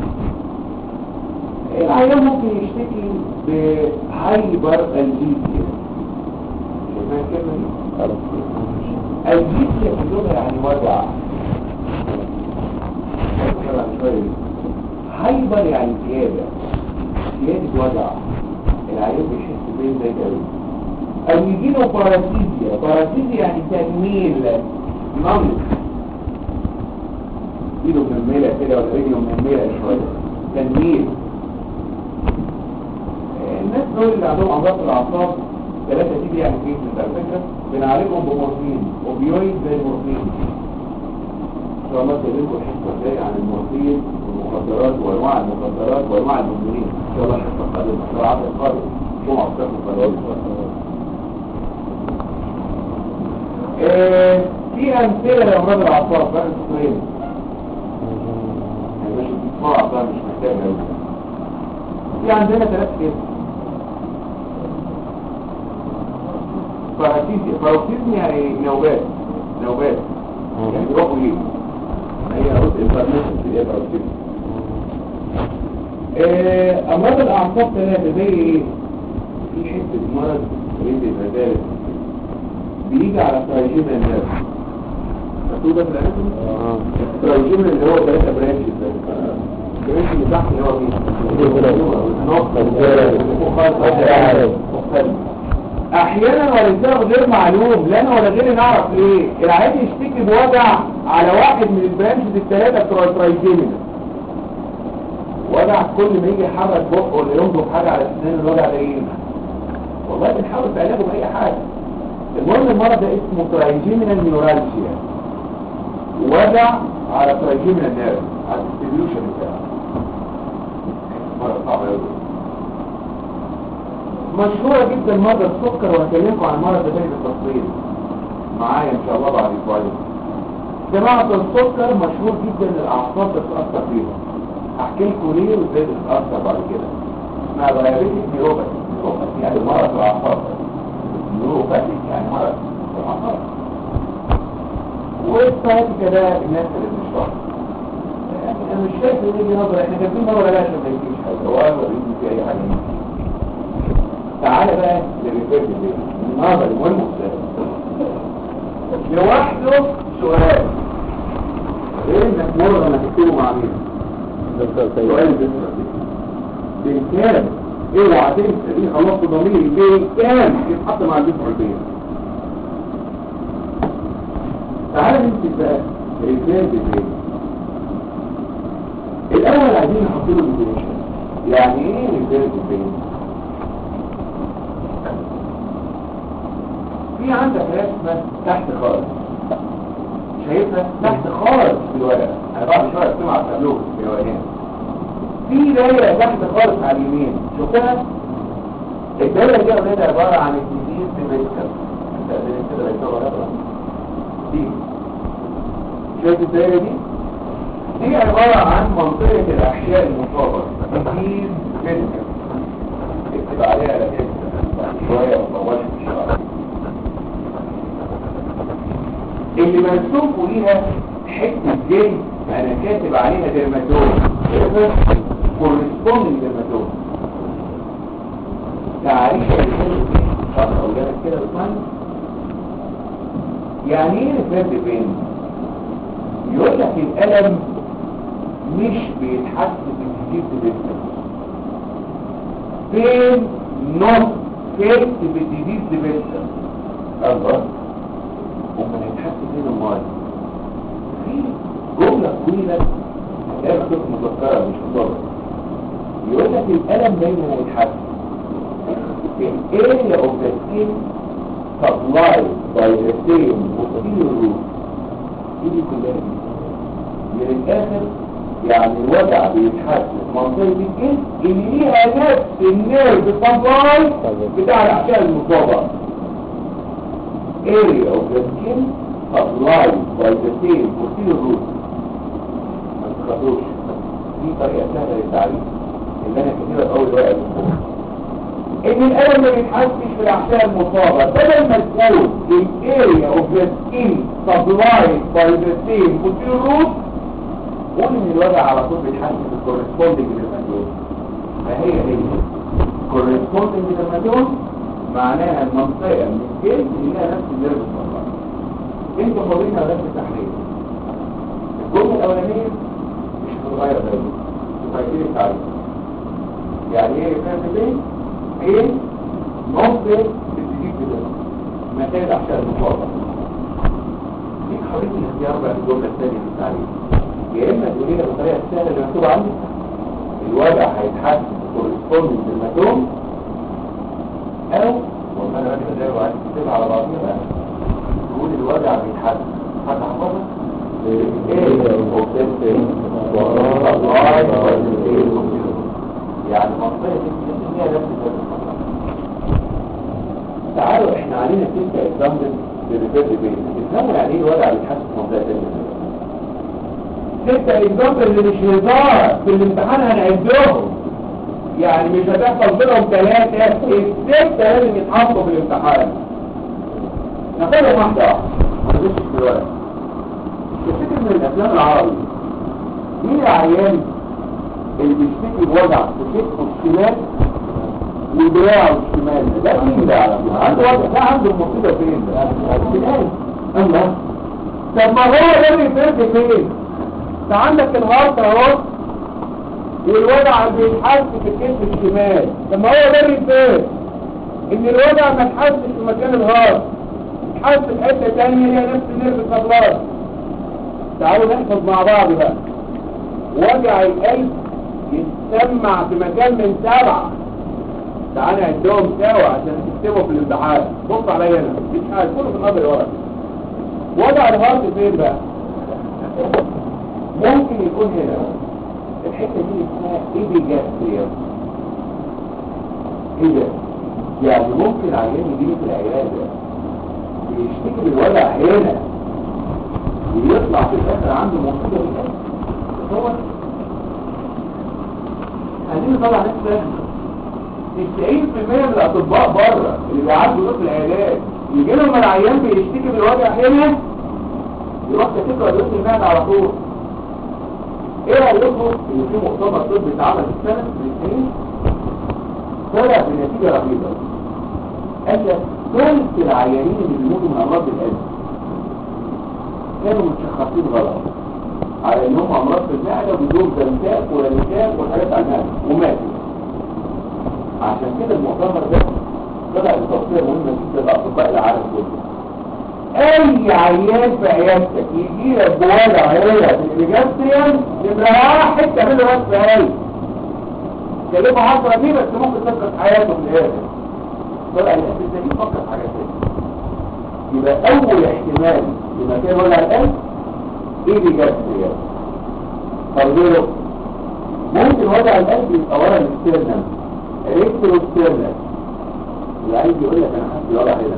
العيان ممكن يشتكي بهايبر الجيزيا شايفها الكلمة دي؟ الجيزيا في اللغة يعني وجع هايبر يعني زيادة زيادة وجع العيان بيحس بين زي كده او يجي له باراسيزيا باراسيزيا يعني تنميل نمط ايده منملة كده ولا رجله منملة شوية تنميل الناس دول اللي عندهم امراض الاعصاب ثلاثة تيجي يعني كيس على فكرة بنعالجهم بمورفين اوبيويد زي المورفين ان شاء الله تقللكم الحصة الجاية عن المورفين والمخدرات وانواع المخدرات وانواع المدمنين ان شاء الله الحصة القادمة السرعات القادمة جمعة الصف القادمة في امثلة لامراض الاعصاب بقى السكرين مش بسرعة بقى مش محتاج أوي في عندنا ثلاث كده باراسيزم باراسيزم يعني نوبات نوبات يعني يروحوا يجوا هي قلت انفرميشن في ايه باراسيزم امراض الاعصاب ثلاثه زي ايه في حته مرض ريد المدارس بيجي على تراجيم الناس مكتوبه في الاناتومي التراجيم اللي هو ثلاثه برانشز البرانش اللي تحت اللي هو مين احيانا ولسبب غير معلوم لا انا ولا غيري نعرف ليه العيان يشتكي بوجع على واحد من البرانشز الثلاثه بتوع الترايجيمين وجع كل ما يجي يحرك بقه ولا ينضغ حاجه على اسنانه الوجع ده ايه والله بنحاول في علاجه باي حاجه المهم المرض ده اسمه ترايجيمينال نيورالجيا وجع على ترايجيمينال نيرف على الديستريبيوشن بتاعه مرض صعب قوي مشهورة جدا مرض السكر وهكلمكم عن مرض ده بالتفصيل معايا ان شاء الله بعد اسبوعين جماعة السكر مشهور جدا الاعصاب بتتأثر فيها احكي لكم ليه وازاي بتتأثر بعد كده اسمها دايابيتك نيوروباثي نيوروباثي يعني مرض الاعصاب نيوروباثي يعني مرض الاعصاب والسايتيكا ده الناس اللي بنشرحها يعني انا مش شايف ان يجي نظرة احنا كاتبين نظرة لا عشان ما يجيش حاجة هو انا وريني في اي حاجة تعالى بقى للريفيرد دي النظر المهم لوحده سؤال غير انك مرة ما تكتبه مع مين سؤال بسرعة بالكام اوعى تنسى دي خلصت ضميري بالكام يتحط مع الجسم البيت تعالى نمسك بقى رجال بالليل الاول عايزين نحط له ديفينيشن يعني ايه رجال بالليل في عندك رسمه تحت خالص شايفها تحت خالص في الورقه انا بعد شويه ارسمها على التابلو في الورقه في دايره تحت خالص على اليمين شفتها الدايره دي اولاد عباره عن الديزيز سيمتريكال انت كده بيصور دي شايف الدايره دي دي عبارة عن منطقة الأحشاء المصابة دي فيزيكال اكتب عليها على كده شوية وطوالي في الشعر اللي مرسوم فوقيها حتة جلد انا كاتب عليها ديرماتوم كورسبوندنج ديرماتوم تعريف الرسالة دي شرح اولادك كده بسمعني يعني ايه ريفيرد بين يقول لك الالم مش بيتحس بالجديد بالنسبة بين نص فيت بالجديد بالنسبة الله وما يتحس بين الماضي في جملة طويلة هتلاقيها مكتوبة مذكرة مش مضرة يقول لك الألم دايما هيتحس The area of the skin supplied by the same posterior root دي كلها من الآخر يعني الوجع بيتحس في منطقة الجسم اللي ليها نفس النيرف سبلاي بتاع الأحشاء المصابة area of the skin supplied by the same posterior root ما تخافوش دي طريقة سهلة للتعريف اللي انا كتير اول واقع من ان الالم ما بيتحسش في الاحشاء المصابة بدل ما تقول the area of the skin supplied by the same posterior root قول ان الوجع على طول بيتحسس في الكورسبوندنج للمدون فهي هي كورسبوندنج للمدون معناها المنطقة من الجلد اللي لها نفس النيرف الصغير انتوا فاضيين على نفس التحليل الجملة الأولانية مش هتتغير دايما تفايتين التعريف يعني ايه فاهم ايه؟ ايه؟ منطقة بتجيب كده مكان الأحشاء المصابة دي حرية الاختيار بقى الجملة الثانية في التعريف يا إما تقولي لها بالطريقة السهلة اللي مكتوب عندك الوجع هيتحسن كورسبوندنج بالمدون او والله انا راجل ازاي وعايز تكتبها على بعضيها بقى تقول الوجع بيتحسن حد حفظها يعني منطقة الجسمية نفس تعالوا احنا علينا ستة اكزامبل للريفيرد بين اكزامبل يعني ايه الوجع بيتحسن في منطقة الجسمية ستة اكزامبل اللي مش هزار في الامتحان هنعدهم يعني مش هتحصل بينهم ثلاثة الستة لازم يتحطوا في الامتحان ناخدهم واحدة واحدة مش في الورق تفتكر من الافلام العربي مين العيان اللي بيشتكي بوجع في كتفه الشمال ودراعه الشمال ده مين ده على فكرة عنده وجع ده عنده المصيبة فين ده الشمال الله طب ما هو ده بيفرق فين انت عندك الهارت اهو والوجع بيتحس في الكتف الشمال لما هو ده الريفير ان الوجع ما اتحسش في مكان الهارت اتحس في حته ثانيه هي نفس النيرف الصبلات تعالوا نحفظ مع بعض بقى وجع القلب يتسمع في مكان من سبعة تعالى نعدهم سوا عشان تكتبوا في الامتحان بص عليا هنا مفيش حاجه كله في النظر ورا وجع الهارت فين بقى ممكن يكون هنا الحته دي اسمها ايبيجاستريا ايه ده يعني ممكن عيان يجي في العياده بيشتكي بالوجع هنا ويطلع في الاخر عنده مصيبه في القلب هو عايزين نطلع ناس فاهمه 90% من الاطباء بره اللي بيعدوا دول في العيادات يجي لهم العيان بيشتكي بالوجع هنا يروح كاتب له ادويه المعده على طول ايه رايكم ان في مؤتمر طبي اتعمل السنه من سنين طلع بنتيجه رهيبه قال لك ثلث العيانين اللي بيموتوا من امراض القلب كانوا متشخصين غلط على انهم امراض في المعده وبيدوهم زنتاك ولنتاك وحاجات على المعده وماتوا عشان كده المؤتمر ده طلع بتوصيه مهمه جدا لاطباء العالم كله اي عيان في عيادتك يجي لك بوجع هنا في الريجستريم يبقى واحد تعمل له وصف هاي كلمه عصرة دي بس ممكن تفقد حياته في الاخر طلع الاسم ده يفكر في حاجات تانية يبقى اول احتمال لمكان وجع القلب ايه ريجستريم فرجله ممكن وجع القلب يبقى ورا الاسترنم الكتروسترنم اللي عايز يقول لك انا حاسس بوجع هنا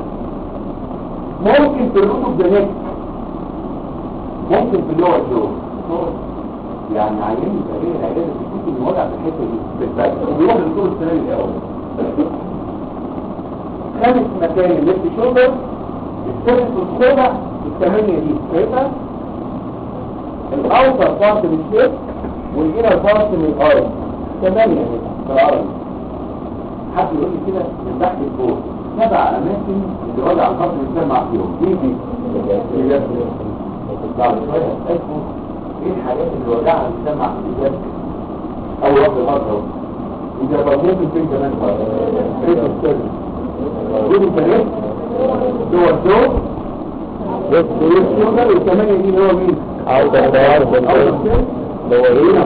ممكن في الرطب ده نك ممكن في اللغة جو يعني عيان تقريبا العيادة بتشتكي من وجع في الحتة دي بالذات وبيروح للدكتور السنان الأول خامس مكان الليفت شولدر السادس والسابع الثمانية دي شايفها الأوتر بارت من الشيب والإنر بارت من الأرض ثمانية هنا في العربي حد يقول لي كده من تحت لفوق سبع أماكن اللي وضع الخط بيتجمع فيهم دي دي بعد شوية هتلاقوا ايه الحاجات اللي وجعها بيتجمع في الجسم أول واحدة مرة إذا بقى ممكن فين كمان ريت السر ريت السر هو الدور والشوكر والثمانية دي هو مين؟ عودة الدوار بالبيت دورين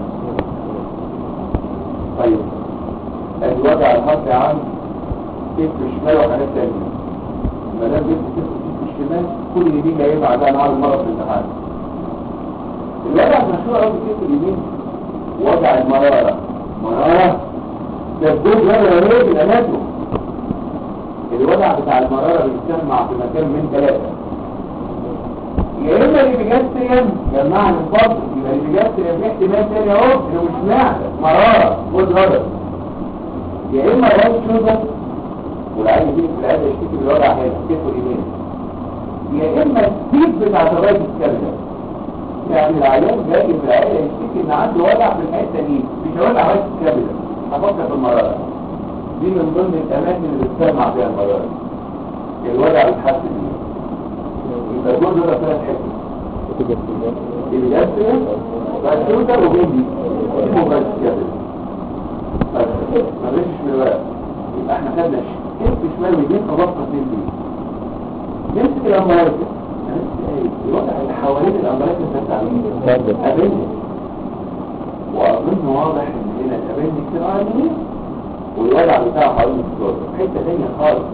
طيب الوضع الخط عام كتف شمال وحاجات تانية ما دام جبت كتف كتف الشمال كل يمين جاي بعدها نهار المرة في الامتحان الوضع المشهور قوي في كتف اليمين وضع المرارة مرارة ده الجزء ده ايه بالاناتوم الوضع بتاع المرارة بيتجمع في مكان من ثلاثة يا اما اللي بيجستريم جمعها من فضل يبقى اللي بيجستريم في احتمال تاني اهو انه مش معدة مرارة خد غلط يا اما رايت شوزر والعين دي في العاده يشتكي بالوضع هنا كتفه اليمين يا اما السيب بتاعت الرايت الكبده يعني العيان جاي في العياده يشتكي ان عنده وجع في الحته دي مش وجع رايت الكبده هفكر في المراره دي من ضمن الاماكن اللي بتسمع فيها المراره الوجع بيتحسن فيها يبقى دول دول ثلاث حتت اللي جاي بعد شوزر وبيبي دي مباراه الكبده بس ما غشش من الورق يبقى احنا خدنا كيف شمال ويمين خبطنا فين فيه نمسك الامبراج الوضع اللي حوالين الامبراج انت بتعمل قابلني واظن واضح ان هنا قابلني كتير عالمين والوضع بتاعه حوالين الصوت حته ثانيه خالص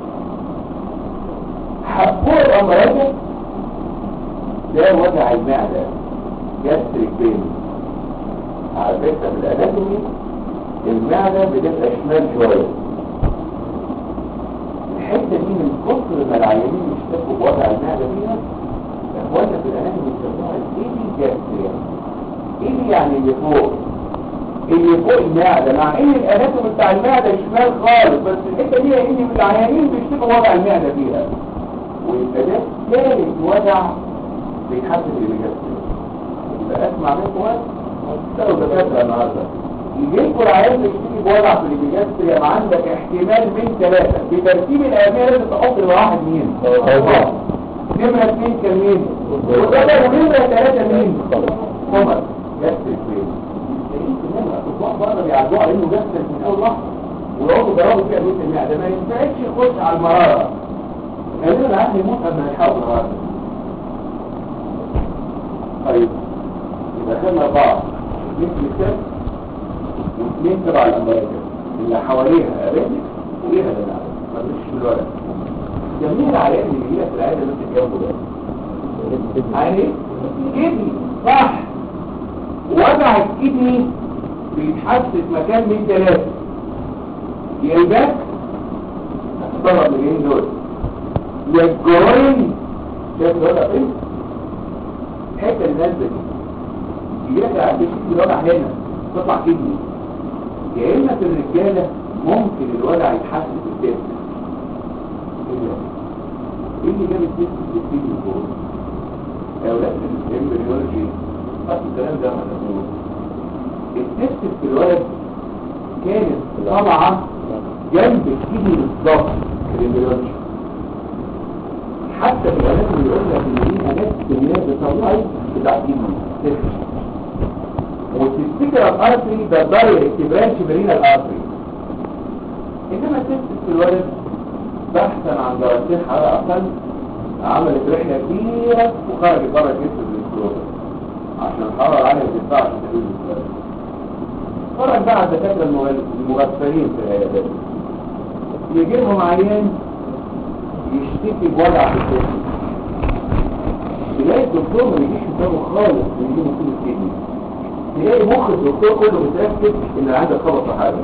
فوق الامبراج ده وضع المعده جاستريك بين على فكره بالاناتومي المعدة بتبقى شمال شوية الحتة دي من كتر ما العيانين يشتكوا بوضع المعدة فيها اخوانا في الاناتوم بيسموها الايدي جاستريا ايدي يعني اللي فوق اللي فوق المعدة مع ان الاناتوم بتاع المعدة شمال خالص بس الحتة دي لان من العيانين بيشتكوا بوضع المعدة فيها ويبقى ده ثالث وضع بيحدد اللي جاستريا يبقى اسمع منكم وقت هتستلوا دكاترة النهارده يجيلكوا العيال تشتكي بوضع في الابيجاستريا ما عندك احتمال من ثلاثة بترتيب الأهمية لازم تحط الواحد مين؟ أوه. نمرة اثنين كان مين؟ وده ونمرة ثلاثة مين؟ عمر جاستريك فين؟ تلاقيه كمان الأطباء بره بيعدوا على إنه جاستريك من أول لحظة ويقعدوا يجربوا فيها بيت المعدة ما ينفعش يخش على المرارة غالبا العقل يموت قبل ما يحاول المرارة طيب يبقى خدنا أربعة اثنين كليكات واثنين تبع الامريكا اللي حواليها اريتك وليها دلع ما تمشيش بالورق جميع العيان اللي هي في العياده اللي انت جنبه ده يعني كدني صح وجع الكدني بيتحس في مكان من ثلاثه يا الباك هتضرب من الجنين دول يا الجوين شايف الوضع فين؟ الحته اللي نازله دي يجي لك العيان بيشتكي الوضع هنا تطلع كدني يا اما في الرجالة ممكن الوجع يتحسن في الجسم ايه اللي جاب الجسم في الجسم فوق يا اولاد الامبريولوجي اصل الكلام ده ما تقول التست في الولد كانت طالعه جنب الكيدي بالظبط في الامبريولوجي حتى في الولاد اللي يقول لك ان دي حاجات كميات بتطلعي بتاع كيدي والتستيكر الارتري ده دايركت برانش برينا الارتري انما التست في الولد بحثا عن درجتين حرارة اقل عملت رحلة كبيرة وخرجت بره جسم الاسكروبر عشان الحرارة العالية ما تنفعش تحويل الاسكروبر خرج بقى الدكاترة المغل- المغفلين في العيادات يجي لهم عيان يشتكي بوجع في الجسم تلاقي الدكتور ما بيجيش قدامه خالص ويجيبه كل الكدني تلاقي مخ الدكتور كله متأكد ان عندك خبط في حاجة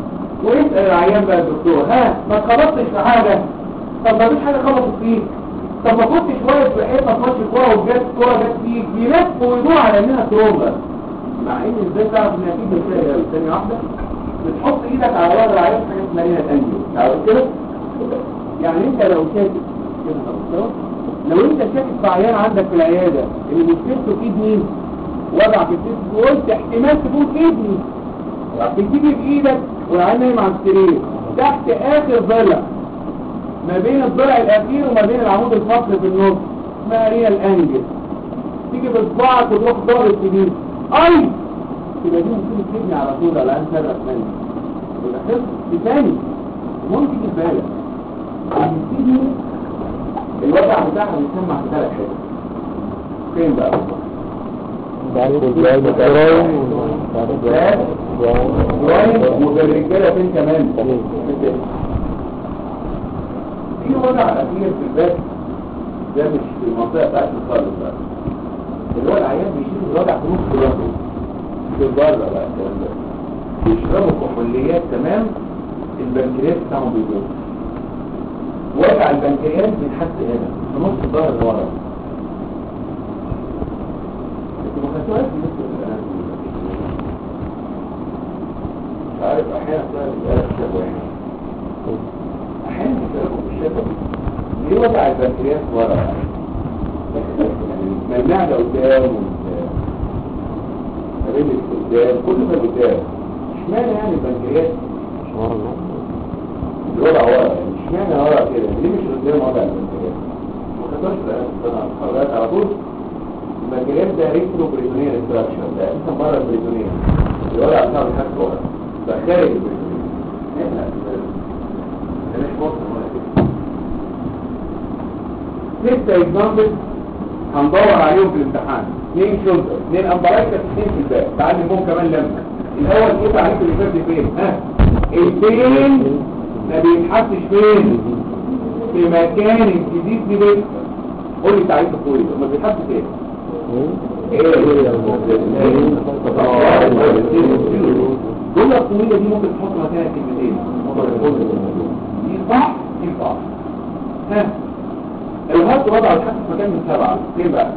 ويسأل العيان بقى الدكتور ها ما اتخبطتش في حاجة طب ما فيش حاجة خبطت فيك طب ما كنتش واقف في حته في ماتش الكوره وجت الكوره جت فيك بيلف ويدور على انها تروما مع ان ازاي تعرف انها تيجي ازاي قوي ثانيه واحده بتحط ايدك على ظهر العيان حاجه اسمها ليها الانجيو تعرف كده يعني انت لو شاكك كده خلاص لو انت شاكك في عيان عندك في العياده اللي مشكلته كدني وضع في الجسم وقلت احتمال تكون كدني بتيجي بايدك والعيان نايم على السرير تحت اخر ضلع ما بين الضلع الاخير وما بين العمود الفقري في النص اسمها ريال انجل تيجي بصباعك وتروح ضارب كبير اي تبقى دي ممكن تبني على طول على ان سبب ثاني يبقى خلص في ثاني ممكن تيجي في بالك الكدني الوضع بتاعها بيسمع في ثلاث حتت فين بقى كويس وبالرجاله فين كمان في وضع اخير في الباب ده مش في المنطقه بتاعت الخالص بقى اللي هو العيان بيشيل الوضع في نص راسه في بره بقى الكلام ده بيشربوا كحوليات تمام البنكرياس بتاعهم بيدور وضع البنكرياس بيتحس هنا في نص الظهر اللي ورا انتوا ما خدتوهاش في نص الاناتومي مش عارف احيانا تلاقي الرجاله الشبه احيانا بيشربوا في الشبه ليه وضع البنكرياس ورا يعني ما المعده قدام والرجل قدام كل ما قدام اشمعنى يعني البنكرياس الوضع ورا يعني اشمعنى ورا كده ليه مش قدام وضع البنكرياس ما خدتوش بقى الخبرات على طول البنكرياس ده ريترو بريتونيال استراكشر ده اسمه بره البريتونيال الوضع بتاعه بيتحط ورا ده خارج البريتونيال احنا ده مش مصر ولا كده ستة اكزامبل هندور عليهم في الامتحان اثنين شولدر اثنين امبرايكس اثنين في الباك تعلمهم كمان لما الاول ايه تعريف اللي فات فين ها الفين ما بيتحطش فين في مكان الجديد دي بس قول لي تعريف الكويس ما بيتحط فين ايه الجمله الطويله دي ممكن تحط مكانها كلمتين دي صح دي صح ها الهات وضع الحق في مكان من سبعة فين بقى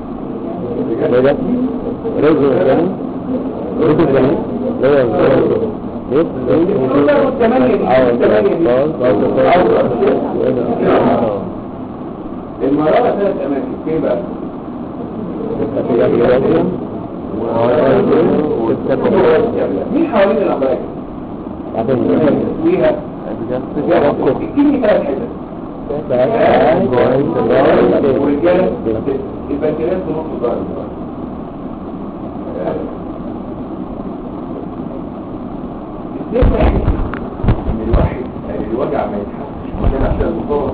المرارة ثلاث أماكن فين بقى مين حوالين الأمراض فيها اديني ثلاث حتت والرجاله البنكرياس في نص الظهر ازاي يعني ان الواحد يعني الوجع ما يتحسش مكان عشان المصاب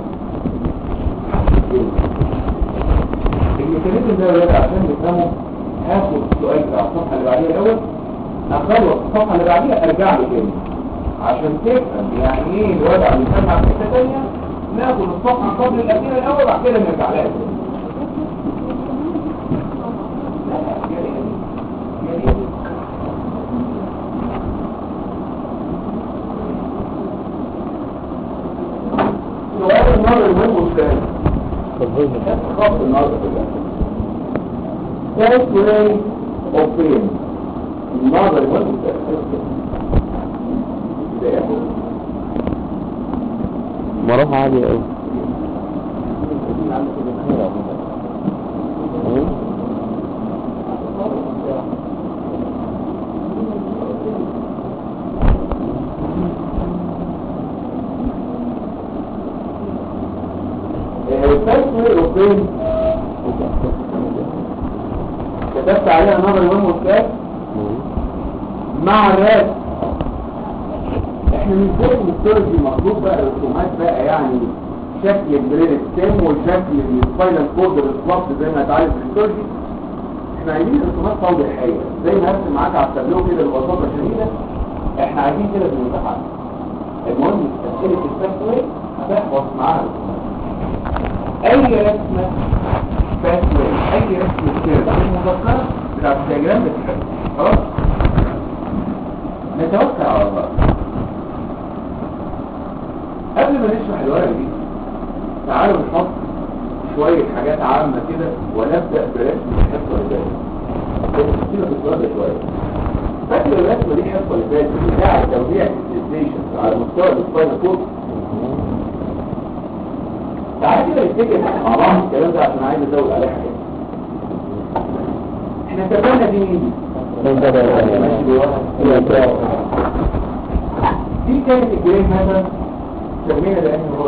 الميكانيزم ده يا عشان نفهمه هاخد السؤال بتاع الصفحه اللي بعديها الاول اخلص الصفحه اللي بعديها ارجع له تاني عشان تفهم يعني ايه الوضع اللي سمع في حته ثانيه ناخد الصفحة قبل الأخيرة الأول بعد كده نرجع لها سؤال النهارده المهم والثاني خط النهارده كلها ثالث ولاي أوبين النهارده المهم والثاني ده ياخد مروحة عالية أوي الفاسوي الأوبين كتبت عليها نظر المهم والثالث مع الرأس احنا مش زي الهيستولوجي مطلوب بقى رسومات بقى يعني شكل البريد ستيم وشكل السباينال كورد بالظبط زي ما تعرف في الهيستولوجي احنا عايزين رسومات توضيحيه زي ما هرسم معاك على التابلو كده ببساطه شديده احنا عايزين كده في الامتحان المهم اسئله الفاسوي هتحفظ معاها اي رسمه فاسوي اي رسمه كده المذكره بتاعت الدياجرام بتتحفظ خلاص نتوكل على الله قبل ما نشرح الورقة دي تعالوا نحط شوية حاجات عامة كده ونبدأ برسم الحصة اللي فاتت بس كده في السؤال ده شوية فاكر الرسمة دي الحصة اللي فاتت بتاع توزيع الستيشن على مستوى السباينال كورد تعالى كده نفتكر مع بعض الكلام ده عشان عايز ازود عليه حاجات احنا اتفقنا دي مين؟ ماشي جواها دي كانت الجرين مثلا سمينا لانه هو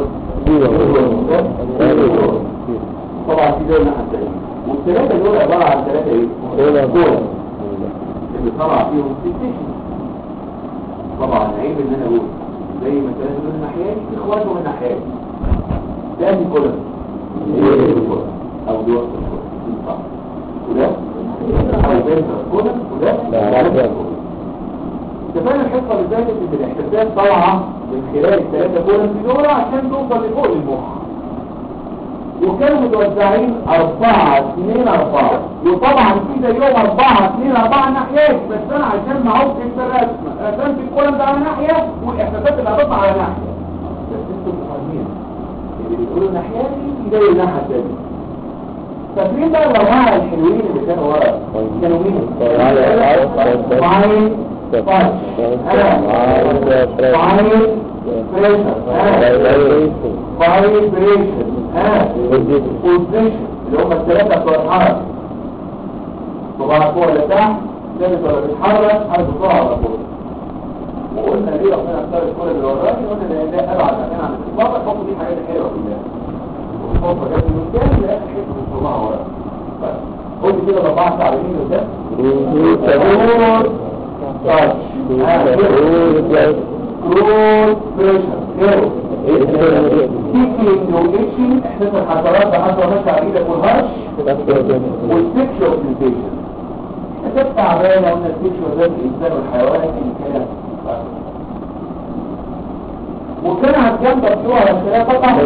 طبعا في دول ناحية الثانية والثلاثة دول عبارة عن ثلاثة ايه؟ كورة اللي طلع فيهم ستيشن طبعا عيب ان انا اقول زي ما ثلاثة دول الناحيات اخواته من الناحيات ده دي كولم او دي وسط الكولم صح وده او بين الكولم وده اتفقنا الحصة اللي فاتت ان الاحساسات طالعة من خلال الثلاثة كولم في دول عشان توصل لفوق المخ وكانوا متوزعين أربعة اثنين أربعة وطبعا في زيهم أربعة اثنين أربعة ناحيات بس أنا عشان ما عودش في الرسمة رسمت الكولم ده على ناحية والإحساسات اللي هتطلع على ناحية بس انتوا فاهمين اللي بيقولوا الناحية دي زي الناحية الثانية فاكرين بقى الأربعة الحلوين اللي كانوا ورا كانوا مين؟ معين فايش أنا معين بريشر أنا فايبريشن ها بوزيشن اللي هم الثلاثة بتوع الحركة طبعا فوق ولا تحت ثابت ولا بيتحرك حركة بسرعة ولا فوق وقلنا ليه ربنا اختار الكل اللي وراني قلنا لان ده ابعد مكان عن الاطلاق الحكم دي حاجات حلوه كلها والفوق جت من قدام لاخر حته بتطلعها ورا بس قلت كده ضبعت على مين قدام كروس بريشر كيرو سيكينج وإيشي احساس الحشرات بحسب ماشي على ايدك والهرش والسكشوال سنسيشن احساس تعبانة قلنا السكشوال ده الانسان والحيوان ان كان وكان على الجنب بتوع على الشارع طبعا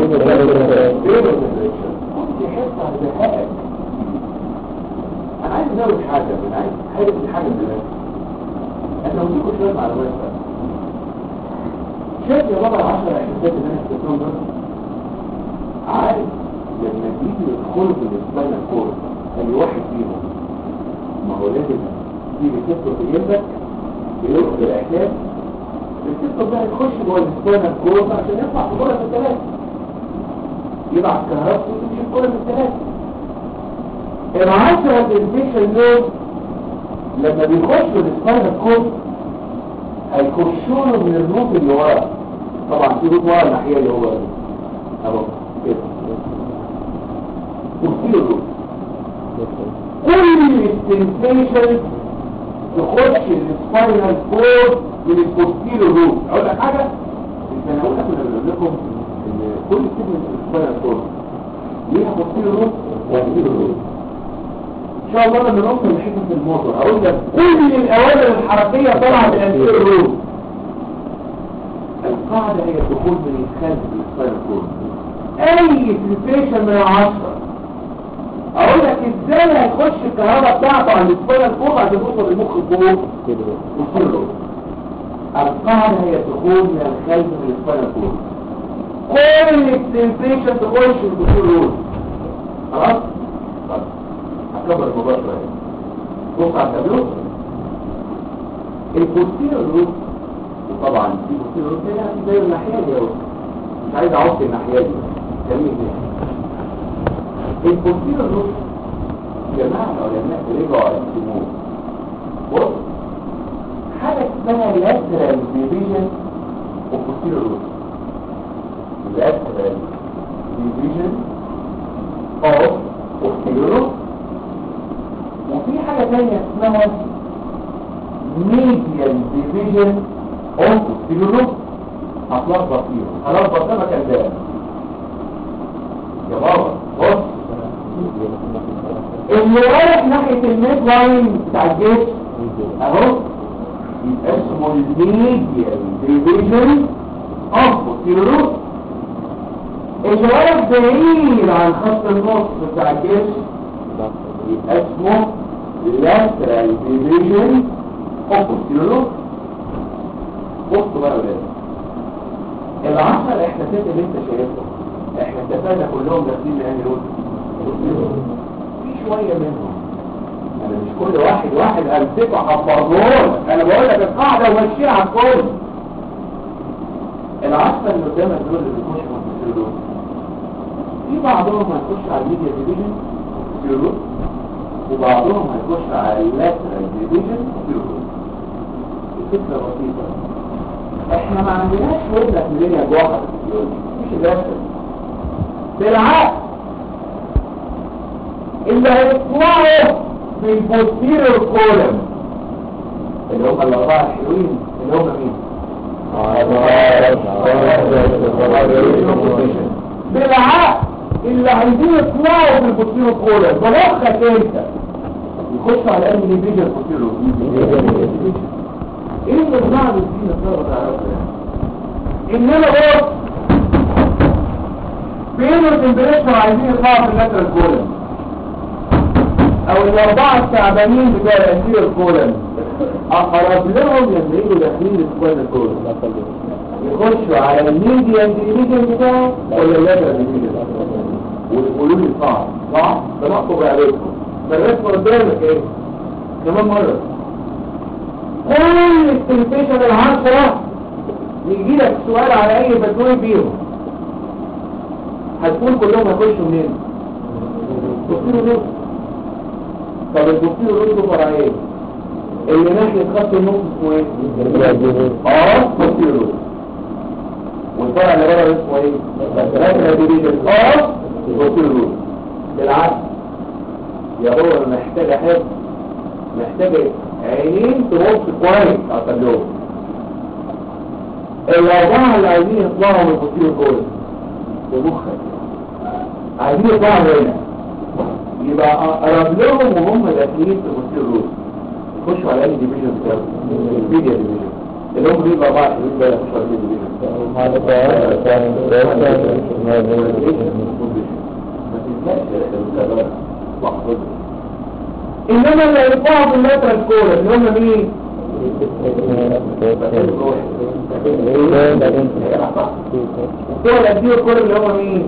كنت يحس على ذكائك انا عايز ازود حاجة انا عايز حاجة من حاجة دلوقتي انا وديكم شوية معلومات بقى شايف يا بابا العشرة احساسات اللي انا استثنون دول عارف لما تيجي تدخل في الاسباينال كورد اي واحد فيهم ما هو لازم تيجي تكتب في جنبك بيرقص الاحساس الكتب ده هيخش جوه الاسباينال كورد عشان يطلع في كرة الثلاثة يبعت كهربته وتمشي في كرة الثلاثة العشرة الانفكشن دول لما بيخشوا الاسباينال كورد هيخشوا له من الروت اللي ورا طبعا في روت ورا الناحيه اللي هو اهو كده وفي الروت كل السنسيشن تخش السباينال كورد من البوستيرو روت اقول لك حاجه انا اقول لك كنا بنقول لكم ان كل سيجمنت السباينال كورد ليها بوستيرو روت وانتيرو روت ان شاء الله لما نوصل لحته الموتور هقول لك كل الاوامر الحركيه طالعه من الانتير روت القاعده هي الدخول من الخلف للسباينال كورد اي سنسيشن من العشره اقول لك ازاي هيخش الكهرباء بتاعته على السباينال كورد عشان توصل للمخ فوق والسير روت القاعده هي الدخول من الخلف للسباينال كورد كل السنسيشن تخش في السير روت خلاص خلاص هكبر الموضوع شويه بص على التابلو البوستيريور روت وطبعا في بوستيريور روت هنا في زي الناحيه دي اهو مش عايز اعوض الناحيه دي خليه هنا البوستيريور روت جماعه العلماء رجعوا يقسموه بص حاجه اسمها لاترال ديفيجن وبوستيريور روت لاترال ديفيجن اوف بوستيريور روت وفي حاجة تانية اسمها medial division of posterior هتلخبط فيهم هلخبط ده مكان ده يا بابا بص اللي رايح ناحية الميد لاين بتاع الجيش اهو يبقى اسمه الميديال ديفيجن اوف posterior اللي رايح بعيد عن خط النص بتاع الجيش يبقى اسمه lateral division of posterior بصوا بقى يا ولاد العشر احساسات اللي انت شايفهم احنا اتفقنا كلهم داخلين لاني روت في شوية منهم انا مش كل واحد واحد امسكه حفظهولك انا بقول لك القاعدة ومشيها على الكل العصفة اللي قدامك دول اللي بيخشوا في دول في بعضهم هيخش على الميديا ديفيجن سيرو وبعضهم هيخش على اللاترال ديفيجن سيرو الفكرة بسيطة احنا ما عندناش وزنك ملينيا جوه مش اللاترال بالعكس اللي هيطلعوا في البوستيريور كولم اللي هم الاربعه الحلوين اللي هم مين؟ بالعكس اللي عايزين يطلعوا في البوستيريور كولم بمخك انت يخش على انهي ديفيجن بوستيريور ايه اللي بنعمل فيه الطلبه تعرفوا يعني انما بص فين التمبريتشر عايزين يطلعوا في اللاترال كولم او الاربعه التعبانين بتوع الانتيريور كولم اقرب لهم لما يجوا داخلين السكواد الكولم يخشوا على الميديان ديفيجن بتاعه ولا اللاترال ديفيجن ويقولوا لي صعب صعب بنقطه بعرفكم فالرسم قدامك ايه كمان مره كل التمبريتشر العشرة يجي لك سؤال على اي بتقول بيهم هتقول كلهم هيخشوا منين دكتور روح طب الدكتور روح ده فرع ايه اللي ناحية خط النص اسمه ايه اه دكتور روح والفرع اللي بره اسمه ايه ثلاثة ديفيجن اه دكتور روح بالعكس يا هو محتاج احب محتاج عينين تبص كويس على التابلوه الاربعه اللي عايزين يطلعوا من البوتيرو كولس بمخك عايزين يطلعوا هنا يبقى اقرب لهم وهم داخلين في البوتيرو روس يخشوا على اي ديفيجن بتاعهم الميديا ديفيجن اللي هم بيبقى اربعه شهور بقى يخشوا على الميديا ديفيجن ما تنساش واحفظها انما اللي يطلعوا في اللاترال كولر اللي هم مين هو الاديو كولر اللي هم مين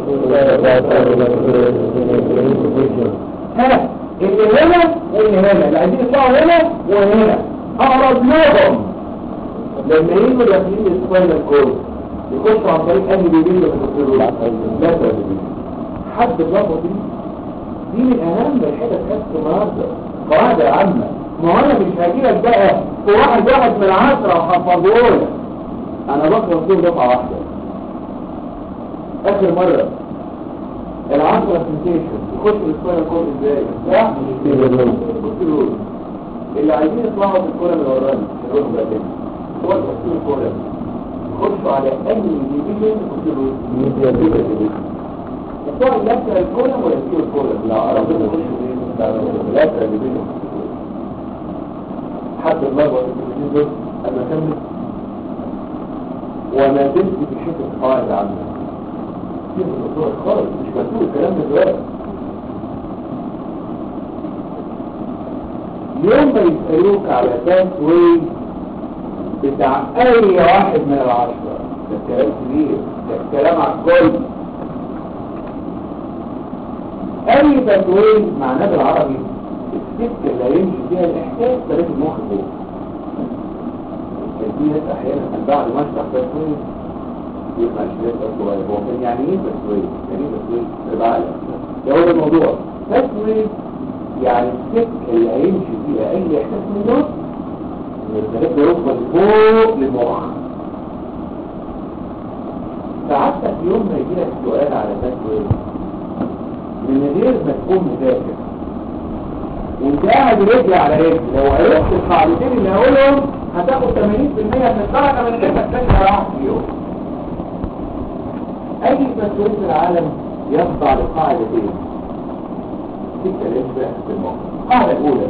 ها اللي هنا واللي هنا اللي عايزين يطلعوا هنا وهنا اقرب لهم لما يجوا داخلين السباينال كولر يخشوا عن طريق انهي بيبين اللي اللاترال حد اللحظه دي دي من اهم الحتت خدت النهارده قاعدة عامة ما هو انا مش هجيلك بقى في واحد واحد من عشرة وحفظهولك انا بكره فيه دفعة واحدة اخر مرة العشرة سنتيشن يخش الاسبوع كود ازاي صح؟ بص له اللي عايزين يطلعوا في الكورة من وراني يروحوا بقى تاني هو التفكير الكورة يخشوا على اي ديفيجن بص له بتوع اللاترال الكولم ولا الكيو الكولم لا ربنا يخشوا ايه اللاترال ديفيجن حتى المرة الديفيجن دول انا اكمل وما زلت في حته القواعد العامه كيف الدكتور خالص مش مكتوب الكلام ده دلوقتي يوم ما يسألوك على تاس واي بتاع اي واحد من العشرة ده كلام كبير ده كلام على الكل اي تدوين معناه بالعربي السكه اللي هيمشي فيها الاحساس طريق المخ فوق في ناس احيانا من بعد ما اشرح تدوين يبقى شويه تدوين هو كان يعني ايه تدوين يعني ايه تدوين بالعقل ده هو الموضوع تدوين يعني السكه اللي هيمشي فيها اي احساس من دول الثلاث ركبه فوق للمخ ساعتك يوم ما يجي لك سؤال على تدوين من غير ما تكون مذاكر وانت قاعد رجل على رجل لو عرفت القاعدتين اللي هقولهم هتاخد 80% من الدرجه من غير ما تذاكر واحد فيهم اي تسويق في العالم يخضع لقاعدتين ستة الاسبوع في الموقع القاعدة الأولى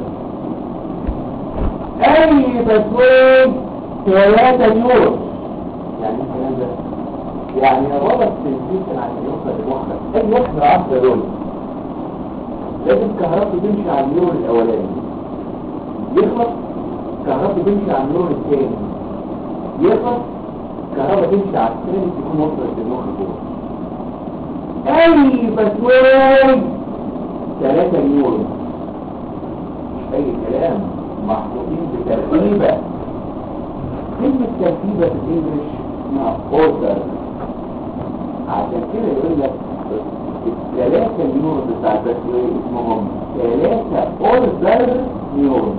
أي تسويق ثلاثة يورو يعني ايه الكلام ده؟ يعني ربط سنسيشن عشان يوصل لمخك اي واحدة عشرة دول لازم كهربته تمشي على النور الاولاني يخلص كهربته تمشي على النور الثاني يخلص كهرباء تمشي على الثالث تكون وصلت للمخ جوه اي بسوي ثلاثة نيورون مش أي كلام محطوطين بترتيبة كلمة ترتيبة في الإنجليش اسمها أوردر عشان كده يقول لك الثلاثة نيورون بتاع البكتيريا اسمهم ثلاثة أوردر نيورون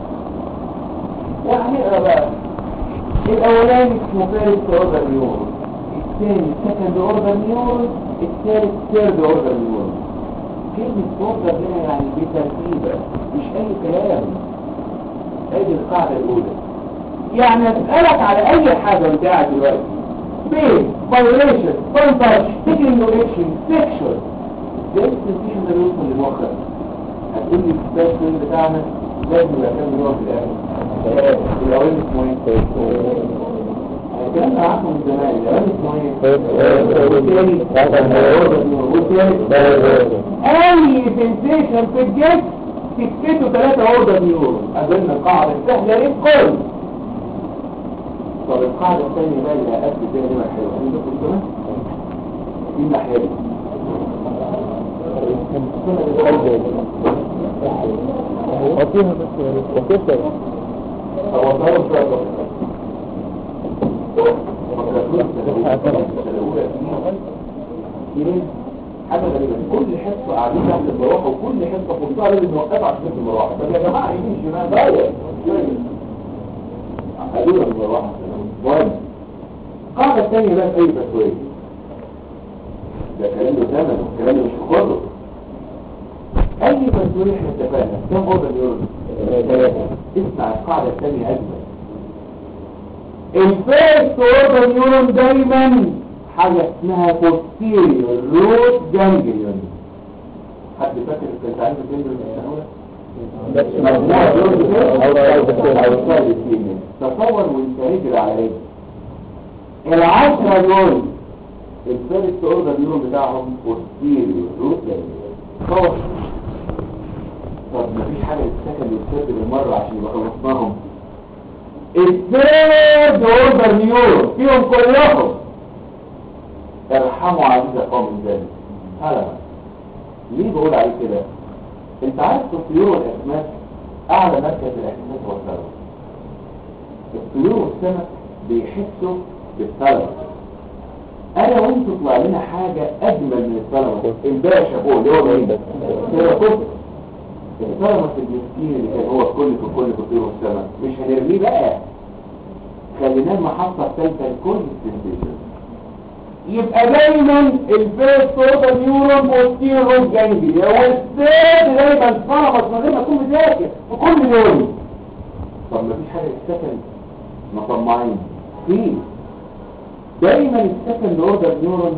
وهنقرا بقى الأولاني اسمه فيرست أوردر نيورون الثاني سكند أوردر نيورون الثالث ثيرد أوردر نيورون كلمة أوردر هنا يعني بترتيبة مش أي كلام ادي القاعدة الأولى يعني أسألك على أي حاجة وأنت قاعد دلوقتي بين فايوليشن كونتاكت تيكينج اكشن سيكشوال ازاي السنسيشن ده بيوصل لمخك هتقول لي السبيشن بتاعنا لازم يبقى كام نوع في الاخر الاولاني اسمه ايه؟ الكلام ده عارفه من زمان الاولاني اسمه ايه؟ والتاني والتالت اي سنسيشن في الجسم تكتته ثلاثة اوردر نيورون قابلنا القاعدة السهلة للكل طب القاعدة الثانية بقى اللي هقفل فيها دي حلوة عندكم كمان؟ دي الناحية دي وفيها بس وكيف هو طيب شوية حاجة غريبة كل حصة قاعدين تحت المروحة وكل حصة في منطقة لازم نوقفها عشان تحت المروحة طب يا جماعة يمين شمال ضيق قالوا المروحة المهم القاعدة الثانية بقى في أي تسوية ده كلام له ثمن والكلام ده مش في كله أي تسوية احنا اتفقنا كم أوضة نيورون؟ ثلاثة اسمع القاعدة الثانية أجمل الفيرست اوردر نيورون دايما حاجة اسمها posterior root ganglion حد فاكر كنت عايز تنزل من السنة مجموعة دول أو ثالث فيهم تصور وانت رجل على رجل العشرة دول الفيرست اوردر نيورون بتاعهم posterior root ganglion تصور طب مفيش حاجة تتسكن والثالث بالمرة عشان يبقى خلصناهم الثيرد اوردر نيورون فيهم كلهم ارحموا عزيزة قوم ذلك هلا ليه بقول عليه كده انت عارف الطيور والاسماك اعلى مركز الاحساس هو الثلث الطيور والسمك بيحسوا بالثلث انا وانت طلع لنا حاجة اجمل من الثلث الباشا فوق اللي هو بعيد الثلث الثلث المسكين اللي كان هو الكل في الكل في الطيور والسمك مش هنرميه بقى خليناه المحطة الثالثة لكل السنسيشن يبقى دايما الفيرست اوردر نيورون بوستير روت جانجلي هو الثالث دايما فرمت من غير ما تكون مذاكر في كل يوم طب مفيش حاجة السكند مطمعين في دايما السكند اوردر نيورون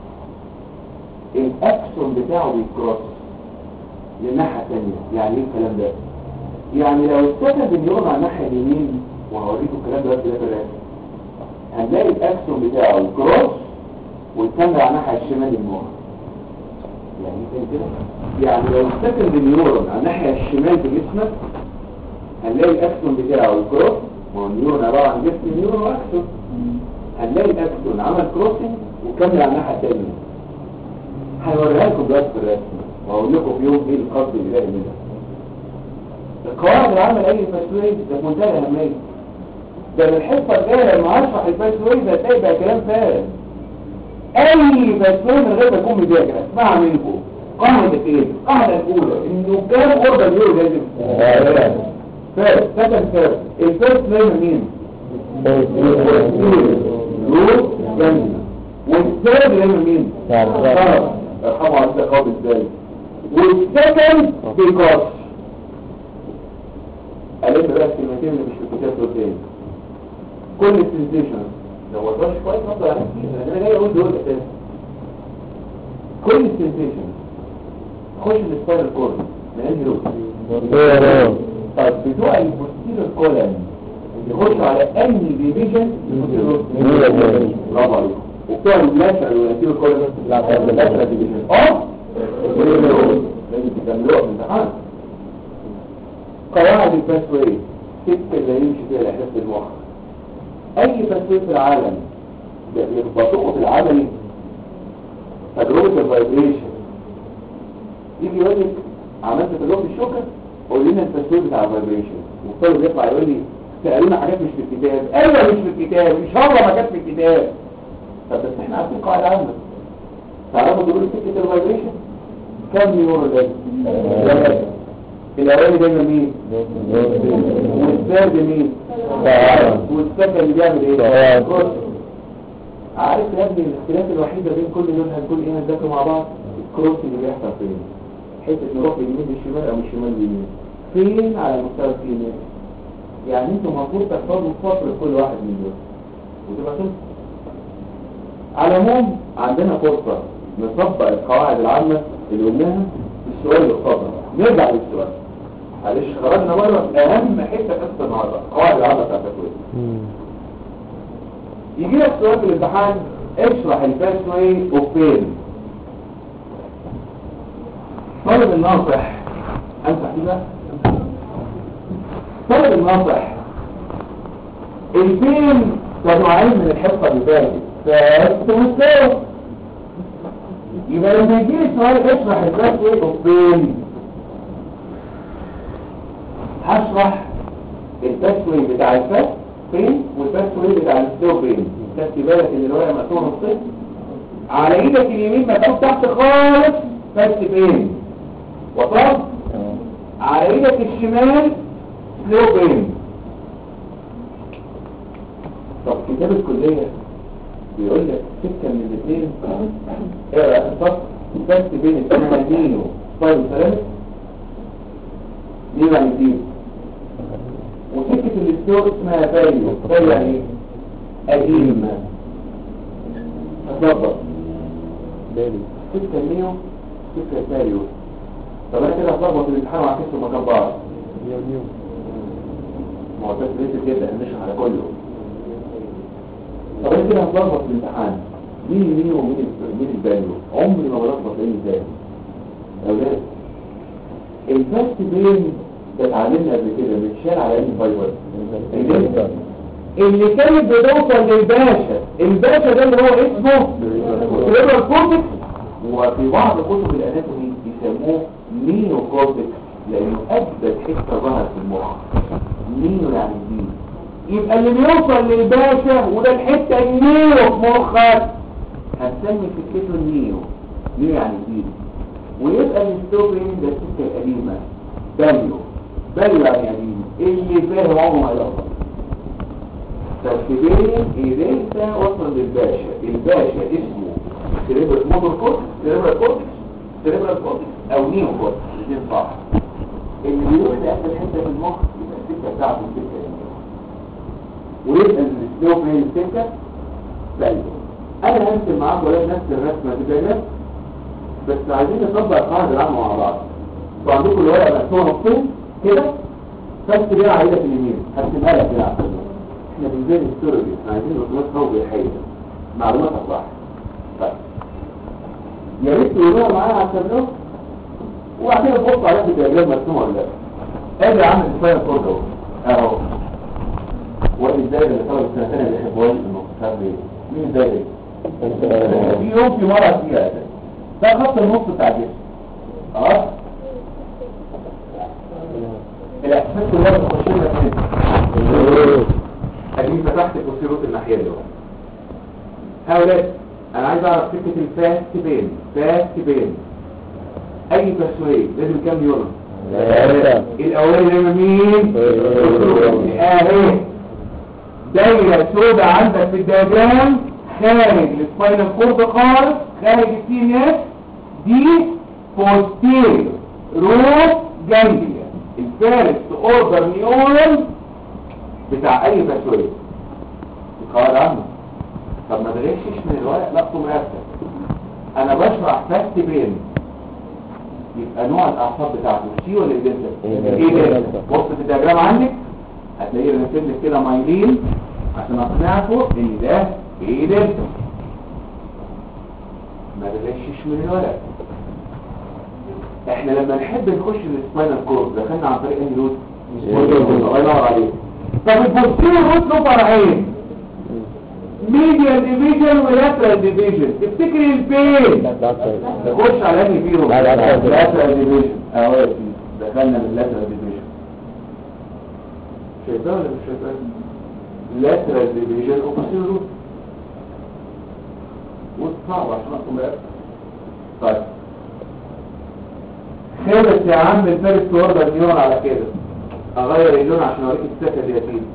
الاكسون بتاعه بيكروس للناحية الثانية يعني ايه الكلام ده يعني لو السكند نيورون على الناحية اليمين وهوريكم الكلام ده دلوقتي ده هنلاقي الاكسون بتاعه كروس والكاميرا على الناحيه الشمال المخ يعني ايه كده يعني لو السكند نيورون على الناحيه الشمال في جسمك هنلاقي الاكسون بتاعه كروس ما هو النيورون عباره عن جسم نيورون واكسون هنلاقي الاكسون عمل كروسنج والكاميرا على الناحيه الثانيه هوريها لكم دلوقتي في الرسم واقول لكم في يوم ايه القصد اللي جاي منها القواعد اللي عمل اي تسويق ده في منتهى الاهميه ده من الحصه الجايه لما هشرح التسويق ده هتلاقي بقى كلام فارغ اي تسويق من غير ما تكون مذاكر اسمعها منكم قاعده ايه القاعده الاولى انه كام اوردر يورو لازم فارغ سكند فارغ الفيرست نيم مين روت جنبي والثالث نيم مين ارحموا على الثقافه ازاي والسكند بيكاش قالت بقى الكلمتين اللي مش في الكتاب دول تاني كل السنسيشن لو وضعش كويس نفضل على السنسيشن انا جاي اقول دول اساسا كل السنسيشن خش السبايرال كورد من انهي روت طيب بتوع البوستيريور كولن يخشوا على انهي ديفيجن برافو عليكم وبتوع اللاترال والانتيريور كولن اللاترال ديفيجن اه لازم تكملوها في الامتحان قواعد الباسوي ست اللي يمشي فيها الاحداث المخ اي باسوي في العالم يخبطوه في العملي تجربة الفايبريشن يجي يقول لك عملت تجربه الشوكه قول لنا التسويق بتاع الفايبريشن والطالب يطلع يقول لي سالونا حاجات مش في الكتاب ايوه مش في الكتاب ان شاء الله ما كانت في الكتاب طب بس احنا عارفين قاعده عامه تعرفوا تقولوا سكه الفايبريشن كم نيورون ده ثلاثة. الاولاني دايما مين والثالث مين والسكن اللي بيعمل ايه طبعا. كروس. عارف يا ابني الاختلاف الوحيد بين كل دول هنقول ايه هنذاكر مع بعض الكروس اللي بيحصل فين حته نروح باليمين للشمال او من الشمال لليمين فين على مستوى الكيمياء يعني انتوا المفروض تحفظوا سطر كل واحد من دول وتبقى تنسى على العموم عندنا فرصه نطبق القواعد العامه اللي قلناها في السؤال اللي قصادنا نرجع للسؤال معلش خرجنا بره اهم حته قصه النهارده القواعد العامه بتاعت التكوين يجي لك سؤال في الامتحان اشرح الباس واي اوف بين طالب الناصح امسح دي بقى طالب الناصح البين كنوعين من الحصه اللي فاتت فاست وستاو يبقى لما يجي لي سؤال اشرح الباس واي اوف بين هشرح الباسوي بتاع الفاس فين والباسوي بتاع الستو فين خدت بالك ان الورقه مقسومه نصين على ايدك اليمين مكتوب تحت خالص فاس فين وصلت على ايدك الشمال سلو فين طب كتاب الكليه بيقول لك سكه من الاثنين ايه رايك الصف الفاس فين اسمها دينو طيب سلام دي يعني دينو وسكة الاستوء اسمها فاليو فاليو يعني ايه؟ قديم هتلخبط بالي سكة النيو سكة فاليو طب انا كده هتلخبط الامتحان وهكسر مكان بعض نيو نيو ما هو ده لسه كده هنشرح على كله طب انا كده هتلخبط الامتحان مين النيو ومين ال- مين الفاليو عمري ما بلخبط ايه ازاي يا اولاد الفاست بين ده اتعلمنا قبل كده متشال على ان فايبر الدلتا. اللي كانت بتوصل للباشا الباشا ده اللي هو اسمه سيريبرال كورتكس وفي بعض كتب الاناتومي بيسموه مينو كورتكس لانه اجدد حته ظهر في المخ مينو يعني جديد يبقى اللي بيوصل للباشا وده الحته النيو في مخك هنسمي سكته النيو نيو يعني جديد ويبقى الستوبين ده السكه القديمه باليو باليو يعني قديم اللي فاهم عمره ما يلخبط ترتيبين إيديتا وصل للباشا الباشا اسمه سيريبرال موتور كورتكس سيريبرال كورتكس سيريبرال كورتكس أو نيو كورتكس الاثنين صح اللي بيروح لآخر حتة في المخ يبقى السكة بتاعته السكة دي ويبقى السلو فين السكة بقى أنا هرسم معاك ولا نفس الرسمة دي كده بس عايزين نطبق القاعدة العامة مع بعض انتوا عندكم الورقة مقسومة نصين كده بس بيها عايزة في اليمين هرسمها لك كده على الفيديو. احنا بنزل الهيستوري احنا عايزين معلومات قوية حقيقية معلومات صح طيب يا ريت تقولوها معايا على التابلو وبعدين نبص عليها في الدياجرام مرسومه ولا لا ادي عامل الفايل كود اهو اهو وادي الدايره اللي طلب السنه الثانيه بيحبوها لي في النص مش عارف ليه مين الدايره دي؟ في يوم في مره فيها ده ده خط النص بتاع الجسم خلاص الاحساس كلها بتخش لنا كده ادي فتحت الكوسيروت الناحيه دي هؤلاء انا عايز اعرف سكه الفاست بين فاست بين اي تسويه لازم كام يورو ثلاثة. الاولاني دايما مين اهي دايره سوداء عندك في الدياجرام خارج السباينال كورد خالص خارج السي ان اس دي بوستير روت جانجليا الفارس اوردر نيورون بتاع اي تسويه القواعد عنه طب ما تغشش من الورق لا تقوم راسك انا بشرح فاست بين يبقى نوع الاعصاب بتاعته سي ولا دلتا إيه ايه دلتا. دلتا بص في الدياجرام عندك هتلاقيه راسم لك كده مايلين عشان اقنعكم ان ده ايه دلتا ما تغشش من الورق احنا لما نحب نخش السباينال كورد دخلنا عن طريق انهي روت الله ينور عليك طب البوستيريور روت له فرعين ميديال ديفيجن ولاترال ديفيجن تفتكر البين نخش على انهي فيهم لا، لا، لا. لاترال ديفيجن اهو يا سيدي دخلنا من لاترال ديفيجن شايفاه ولا مش شايفاه لاترال ديفيجن وبصيروا وصعب عشان اقوم بقى طيب خلص يا عم الفيرست اوردر نيورون على كده اغير اللون عشان اوريك السكند يا سيدي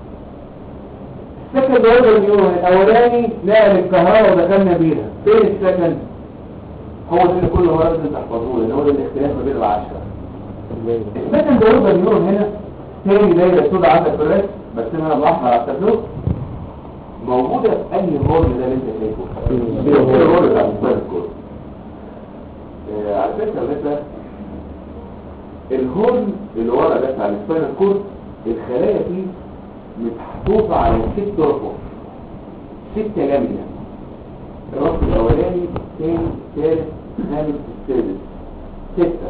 السكند اوردر نيورون الاولاني نقل الكهرباء ودخلنا بيها فين السكند هو ده اللي كل مره لازم تحفظوه لان هو ده الاختلاف ما بين العشره السكند اوردر نيورون هنا تاني دايره سودا عندك في الرسم بس انا بلاحظ على التابلو موجوده في اي هورن ده اللي انت شايفه في الهورن بتاع السباينال كورد آه، على فكره لسه الهورن اللي ورا ده بتاع السباينال كورد الخلايا فيه محطوطه على ست رفوف ست لامينا الرف الاولاني الثاني الثالث الخامس السادس سته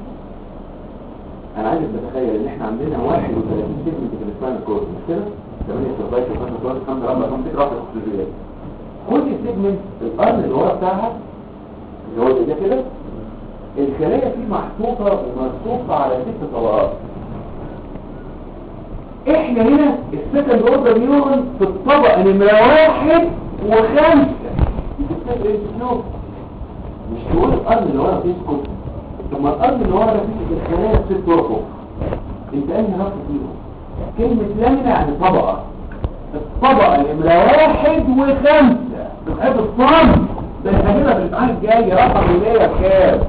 انا عايزك تتخيل ان احنا عندنا 31 سيجمنت في السباينال كورد مش كده 8 سيرفايس السباينال كورد 5 4 5 6 واحده اكسجينات كل سيجمنت القرن اللي ورا بتاعها اللي هو ده كده الخلايا فيه محطوطه ومرصوصه على ست طبقات احنا هنا السكند اوردر نيورون في الطبقه نمره واحد وخمسه مش تقول القرن اللي ورا بيسكت ثم القرن اللي ورا فيه الخلايا ست رفوف انت انهي رف فيهم كلمه لامنه يعني طبقه الطبقه نمره واحد وخمسه تبقى الصمت ده هجيبها في الامتحان الجاي رقم المية بكام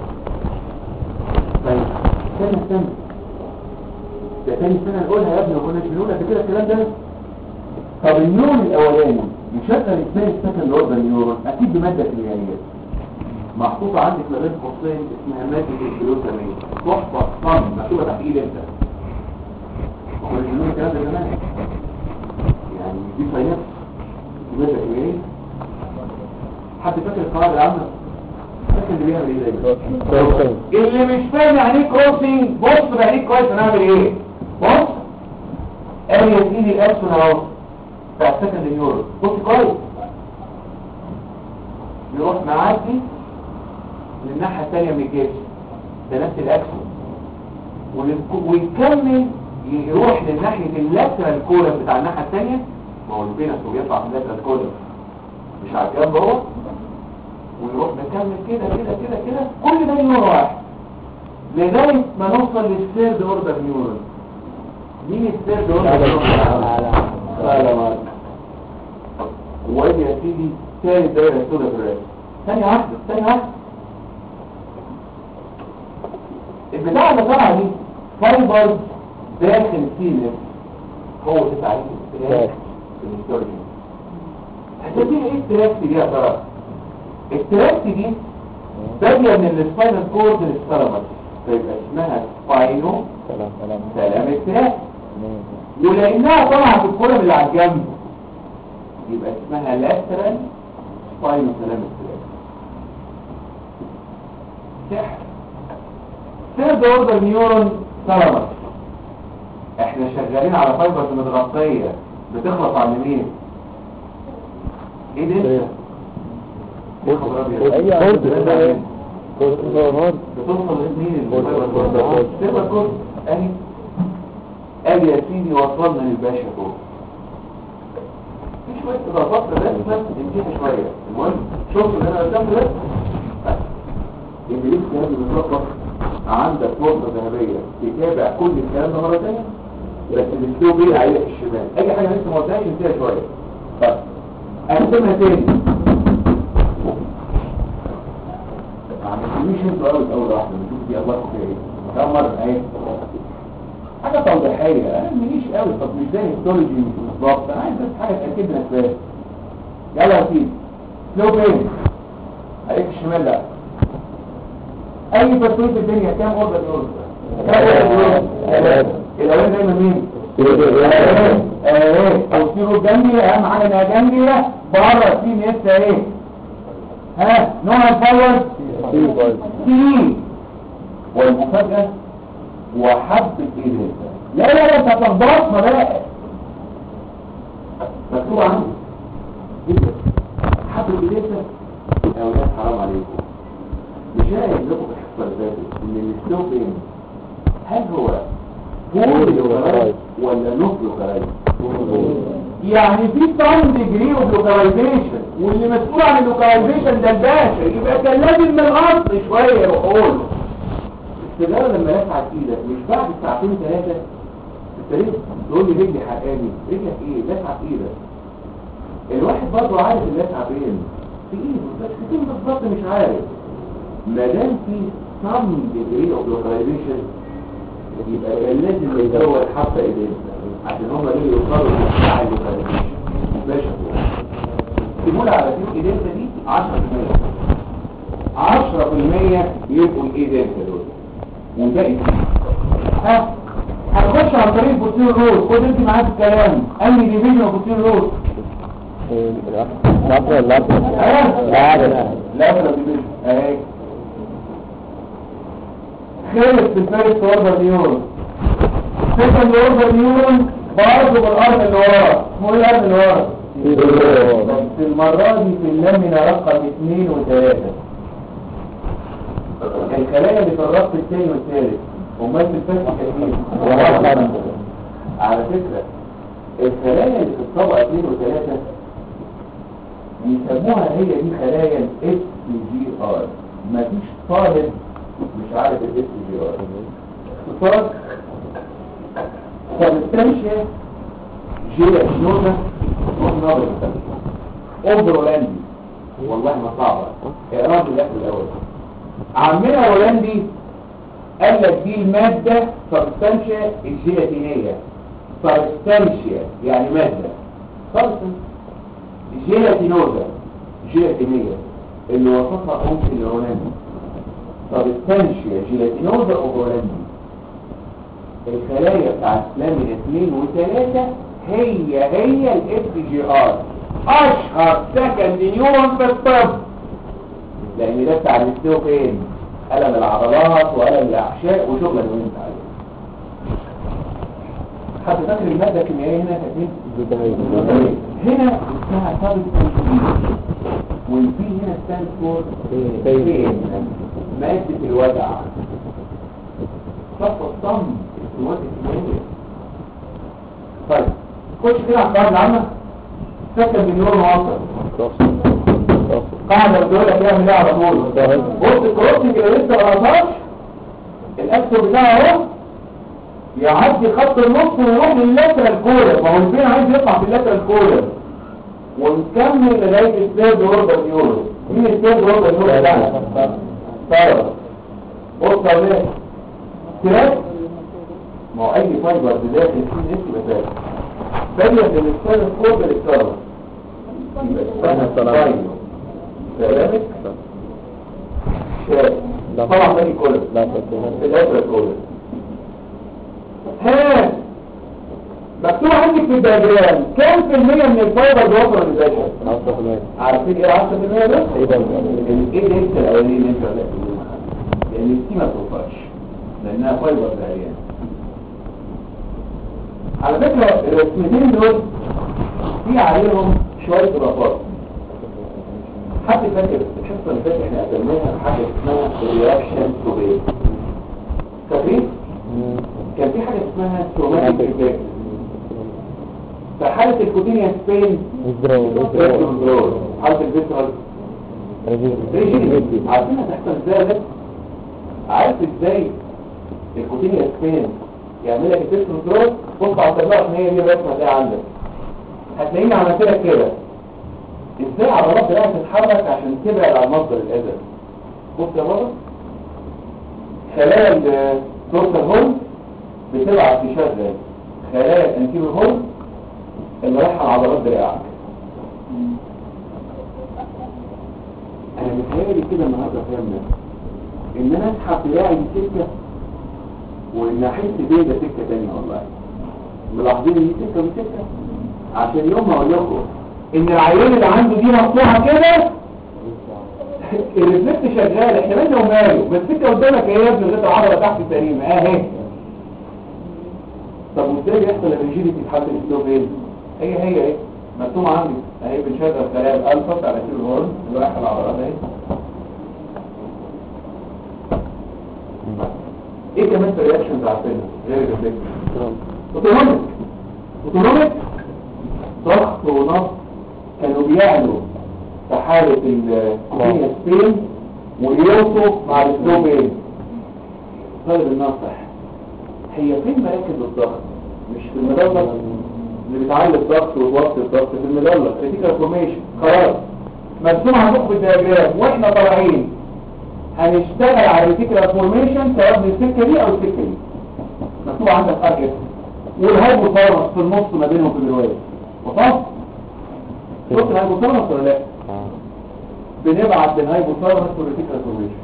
طيب استنى استنى ده تاني سنة نقولها يا ابني ما كناش بنقول قبل كده الكلام ده طب النيورون الاولاني مشغل اثنين السكند اوردر نيورون اكيد بمادة كيميائية محطوطة عندك ما بين قوسين اسمها مادة الجلوتامين تحفظ صم مكتوبة تحت ايد انت ما كناش بنقول الكلام ده زمان يعني دي فاينانس مادة كيميائية حد فاكر القواعد العامة فاكر اللي بيعمل ايه ده اللي مش فاهم يعني ايه كروسنج بص بقى ليه كويس هنعمل ايه بص ادي يا سيدي الاسفل اهو بتاع السكند نيورو بص كويس يروح معدي للناحية الثانية من الجسم ده نفس الاكسون وللك- ويكمل يروح لناحية اللاترال كولر بتاع الناحية الثانية ما هو البينس وبيطلع في اللاترال كولر مش على الجنب اهو ونروح نكمل كده كده كده كده كل ده نيورون واحد لغاية ما نوصل للثيرد اوردر نيورون مين الثيرد اوردر نيورون؟ لا مارك وادي يا سيدي تاني دايرة السودا في الرئة ثانية واحدة ثانية واحدة البتاع اللي طالعة دي فايبرز داخل السيلس هو ده تعريف الاستراك في الهيستوريا هتدينا ايه التراكت دي يا ترى؟ التراكت دي بادية من السباينال كورد للثالاموس فيبقى اسمها سباينو سلام سلام سلام التراكت ولانها طالعه في الكولم اللي على الجنب يبقى اسمها لاترال سباينو سلام التراكت سحر ثيرد اوردر نيورون ثالاموس احنا شغالين على فايبرز متغطيه بتخلص على مين ايه ده يا خبر أبيض. ايوه بتوصل كورتيزون لاثنين كورد، كورد، كورد. تبقى كورد اهي قال يا سيدي وصلنا للباشا فوق في شوية اضافات بس بس نمشيها شوية المهم شوف اللي انا قدامه ده بس. اللي لسه هذه بالظبط عندك فرصة ذهبية تتابع كل الكلام ده مرة تانية بس الاسلوب ايه عليك الشمال اي حاجة لسه ما قلتهاش انتهى شوية طيب اقسمها تاني ما عملتليش انتوا اول اول واحده بنشوف دي الله فيها ايه كم مره اهي حاجه توضيحيه انا ماليش قوي طب مش زي هيستولوجي بالظبط انا عايز بس حاجه تاكد لك بس يلا يا سيدي سلو فين عليك الشمال لا اي تصوير في الدنيا كام اوردر يورد كام اوردر يورد الاولاني دايما مين ايه توصيله جنبي اهم حاجه انها جنبي بره في لسه ايه ها نوع الباور سي والمفاجأة وحبة ايه لا لا لا انت هتلخبطنا بقى مكتوب عنه حبة جديدة يا ولاد حرام عليكم مش انا قايل لكم في الحصة اللي فاتت ان السلو فين هل هو فول لوكالايز ولا نص لوكالايز يعني في سام ديجري اوف لوكاليزيشن واللي مسؤول عن اللوكاليزيشن ده الباشا يبقى كان لازم من الاصل شويه يروح يقول السيجاره لما لسعت ايدك مش بعد ساعتين ثلاثه التاريخ تقول لي رجلي حقاني رجلك ايه لسعت ايدك الواحد برضه عارف اللسعه فين في ايده بس فين بالظبط مش عارف ما دام في سام ديجري اوف لوكاليزيشن يبقى كان لازم يدور حتى ايديه عشان هم اللي يوصلوا للساعة اللي خارجين مباشا تقول على تلك ايدينتا دي 10% 10% يبقوا الايدينتا دول والباقي ها هنخش عن طريق بوتير روز خد انت معاك الكلام انهي ديفيجن بوتير روز العفو العفو لا لا لا ديفيجن اهي خلص في الفيرست اوردر نيورون سيكند اوردر نيورون برضه بالارض اللي ورا اسمه ايه الارض اللي ورا بس المرة دي في اللامنة رقم اثنين وثلاثة الخلايا اللي في الرقم الثاني والثالث امال في الفتح كثير على فكرة الخلايا اللي في الطبقة اثنين وثلاثة بيسموها هي دي خلايا الاس جي ار مفيش طالب مش عارف الاس جي ار اختصار سبستانشيا جيلا شنوزة نظر اوبر هولندي والله ما صعبة اقراب الاخر الاول عمنا هولندي قال لك دي المادة سبستانشيا الجيلاتينية سبستانشيا يعني مادة سبستانشيا جيلاتينوزا جيلاتينية اللي وصفها ممكن الهولندي سبستانشيا جيلاتينوزا اوبر هولندي الخلايا بتاعت لامين 2 و3 هي هي الاف جي ار اشهر سكند نيورون في الطب لان ده بتاع الاستيو فين الم العضلات والم الاحشاء وشغل اللي انت عليه حد فاكر الماده الكيميائيه هنا كانت هنا اسمها سبستانس والبي هنا ستاند فور فين ماده الوجع صف الصم طيب خش كده على القاعدة العامة سكن مليون واصل قاعدة بتقول لك اعمل ايه على طول بص الكروسنج اللي لسه ما قرصاش الاكتر بتاعه اهو يعدي خط النص ويروح لللاترال كولر ما هو البين عايز يطلع في اللاترال كولر ونكمل لغايه الثيرد اوردر نيورو مين الثيرد اوردر نيورو بتاعنا؟ طيب بص يا ولاد تراك ما هو اي فايبر بداخل فيه نفسي بتاعه بدل من السنة فوق الإكتارة يبقى السنة سيراميك شاب طبعا باقي كله الأسرة كله ها مكتوب عندك في الدياجرام كم في المية من الفايبر بيوصل للبشر؟ عارفين ايه 10% ده؟ ايه ده؟ ايه ده انت الاولاني اللي انت لان السي ما توصلش لانها فايبر زهريان على فكرة الرسمتين دول في عليهم شوية اضافات حد فاكر الحصة اللي فاتت احنا قدمناها حاجة اسمها رياكشن تو بيت فاكرين؟ كان في حاجة اسمها سوماتيك افكت في حالة الكوتينيا سبين ويزدرو حالة الفيترال ريجيم عارفين هتحصل ازاي بس عارف ازاي الكوتينيا سبين يعمل لك الفيترال دروب بص على الطبيعة ان هي دي الرسمة دي عندك هتلاقيني عملت لك كده ازاي عضلات الرأس تتحرك عشان تبعد عن مصدر الاذى بص يا بابا خلايا الدورسال هول بتبعت تشغل خلايا الانتيريور هول اللي رايحه على عضلات دراعك انا متهيألي كده النهارده فهمنا ان انا اسحب دراعي دي سكه وان احس بيه ده سكه تانية والله ملاحظين ان دي سكه ودي سكه عشان يوم ما اقول لكم ان العيان اللي عنده دي مفتوحه كده الريفلكت شغال احنا مالنا وماله بس السكه قدامك ايه يا ابني غير العضله تحت سليمه اهي طب وازاي بيحصل الريجيديتي في حاله الاسلوب ايه هي هي ايه مكتوب عندي اهي بنشغل كلام الفا بتاع الاسيل الهورن اللي رايح العضلات اهي ايه كمان في الرياكشنز عارفينها غير الريفلكس اوتونوميك اوتونوميك ضغط ونبض كانوا بيعلوا في حالة الكوبينيا سبين ويوصوا مع السلوبين طالب الناصح هي فين مراكز الضغط مش في المدلة اللي بتعلي الضغط وتوطي الضغط في المدلة كريتيكال فورميشن خلاص مرسوم عندكم في الدياجرام واحنا طالعين هنشتغل على الريتيكال فورميشن سواء من السكه دي او السكه دي مكتوب عندك ار اس والهايبوثالاموس في النص ما بينهم في الروايه وصلت شفت الهايبوثالاموس ولا لا بنبعت للهايبوثالاموس والريتيكال فورميشن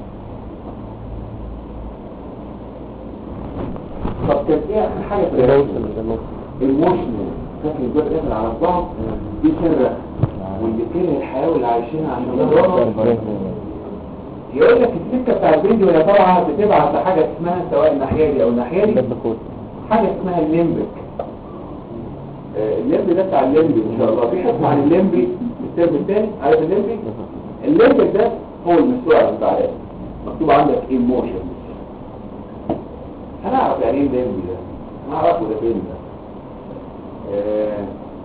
طب كانت ايه اخر حاجه في الروايه الموشنال فاكر الجزء داخل على بعض دي سر واللي كره الحياه واللي عايشينها عشان نضربها يقول لك السكه بتاع الفيديو يا طبعا بتبعت لحاجه اسمها سواء الناحيه دي او الناحيه دي حاجه اسمها الليمبك آه، الليمبي ده بتاع الليمبي ان شاء الله في حكم عن الليمبي الترم الثاني عارف الليمبي الليمبك ده هو المسؤول بتاع الآلة. مكتوب عندك ايموشن هنعرف يعني ايه الليمبي ده هنعرفه ده فين ده آه،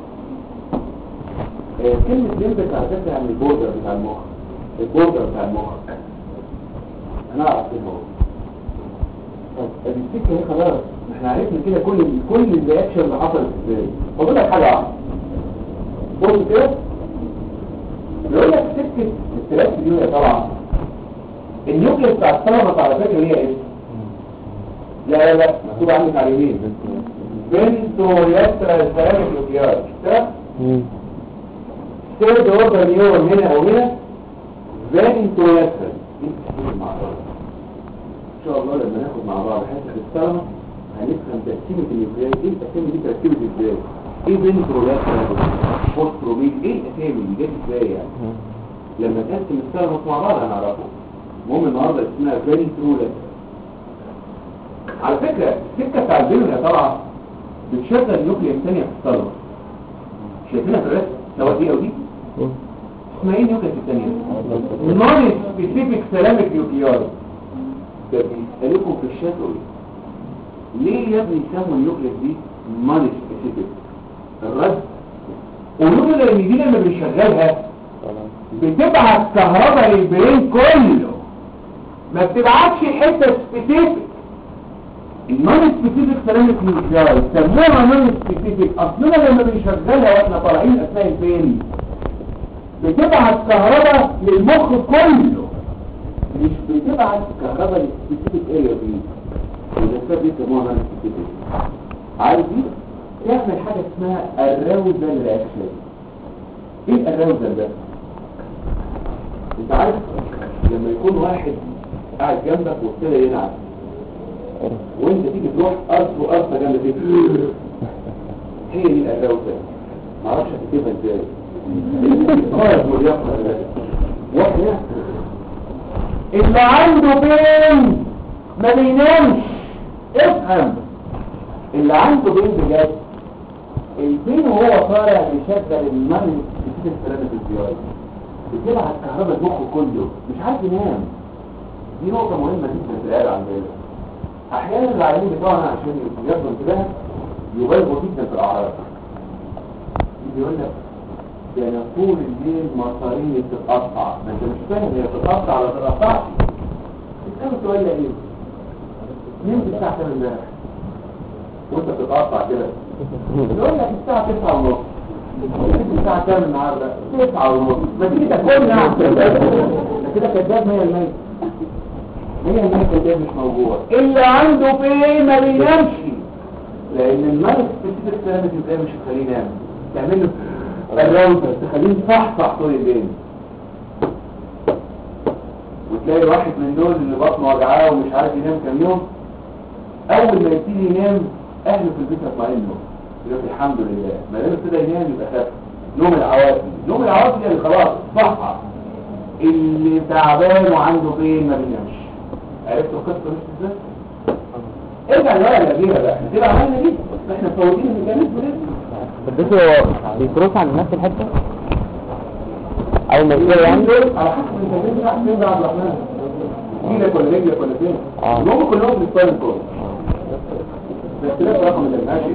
آه، كلمة ليمبك على فكرة يعني البوردر بتاع المخ البوردر بتاع المخ هنعرف ايه هو طب ادي السكه اهي خلاص احنا عرفنا كده كل كل الرياكشن اللي حصلت ازاي فاضل لك حاجه واحده بص كده يقول لك سكه الثلاث دي هي طبعا النيوكليس بتاع الثلمس على فكره هي ايه لا لا لا مكتوب عندك على اليمين بنتو سيراميك نيوكليار كده ثيرد اوردر نيورون هنا او هنا فينتو ياسر مع بعض ان شاء الله لما ناخد مع بعض حته السلمة هنفهم تقسيمة النيوكليات ايه التقسيمة دي تركبت ازاي ايه بنترولاترال بوستروبيك ايه الاسامي دي جت ازاي يعني لما تقسم السلمة مع بعض هنعرفه المهم النهارده اسمها بنترولاترال على فكرة السكة بتاع البيلون يا طبعا بتشغل النيوكليا الثانية في السلمة شايفينها في الرسم سواء دي او دي اسمها ايه النيوكليا الثانية نون سبيسيفيك سيراميك نيوكليار ده بيسألكم في الشفوي ليه يا ابني يسموا النيوكليس دي نون سبيسيفيك الرد قولوا له ان دي لما بنشغلها بتبعت كهرباء للبرين كله ما بتبعتش حته سبيسيفيك النون سبيسيفيك سيراميك نيوكليار سموها نون سبيسيفيك اصلنا لما بنشغلها واحنا طالعين اثناء البين بتبعت كهرباء للمخ كله مش بتبعت كهرباء للسبيسيفيك اريا دي والاسباب دي سموها نون سبيسيفيك عارف دي تعمل حاجه اسمها الراوزال رياكشن ايه الراوزال ده انت عارف لما يكون واحد قاعد جنبك وابتدى ينعس وانت تيجي تروح ارض وارض جنب دي هي دي الراوزال معرفش هتكتبها ازاي غاية واليقظة واحنا اللي عنده بين ما بينامش افهم اللي عنده بين بجد البين وهو طالع بيشغل المرض بتيجي الثلاثة في الزيارة بتبعت كهرباء المخ كله مش عارف ينام دي نقطة مهمة جدا في العيال عندنا احيانا العيانين بتوعنا عشان ياخدوا انتباه يبالغوا جدا في الاعراض يقول لك ده انا طول الليل مصاريني بتتقطع ما انت مش فاهم هي بتتقطع ولا بتتقطعش الكلام سؤال ايه نمت الساعه 8 امبارح وانت بتتقطع كده يقول لك الساعه 9 ونص نمت الساعه كام النهارده 9 ونص ما تيجي تاكلنا ده كده كذاب 100% 100% كذاب مش موجود اللي عنده فين ما بينامش لان الملك سبيسيفيك سيراميك ازاي مش هتخليه ينام تعمل له الراوتر تخليه يصحصح طول الليل وتلاقي واحد من دول اللي بطنه وجعاه ومش عارف ينام كام يوم اول ما يبتدي ينام اهله في البيت يطمئنوا يقول الحمد لله ما دام ابتدى ينام يبقى خف نوم العوافي نوم العوافي يعني خلاص صحى اللي تعبان وعنده فين ما بينامش عرفتوا القصه مش ازاي ارجع لورا اللي فيها بقى احنا كده عملنا دي احنا مفوتين الميكانيزم ده الدكتور هو بيكروس عن نفس الحتة او ما يصير يعني دول على حسب انت فين رايح فين ده عبد الرحمن ايدك ولا رجلك ولا فين آه. المهم كلهم في السباين كورد الاختلاف رقم اللي ماشي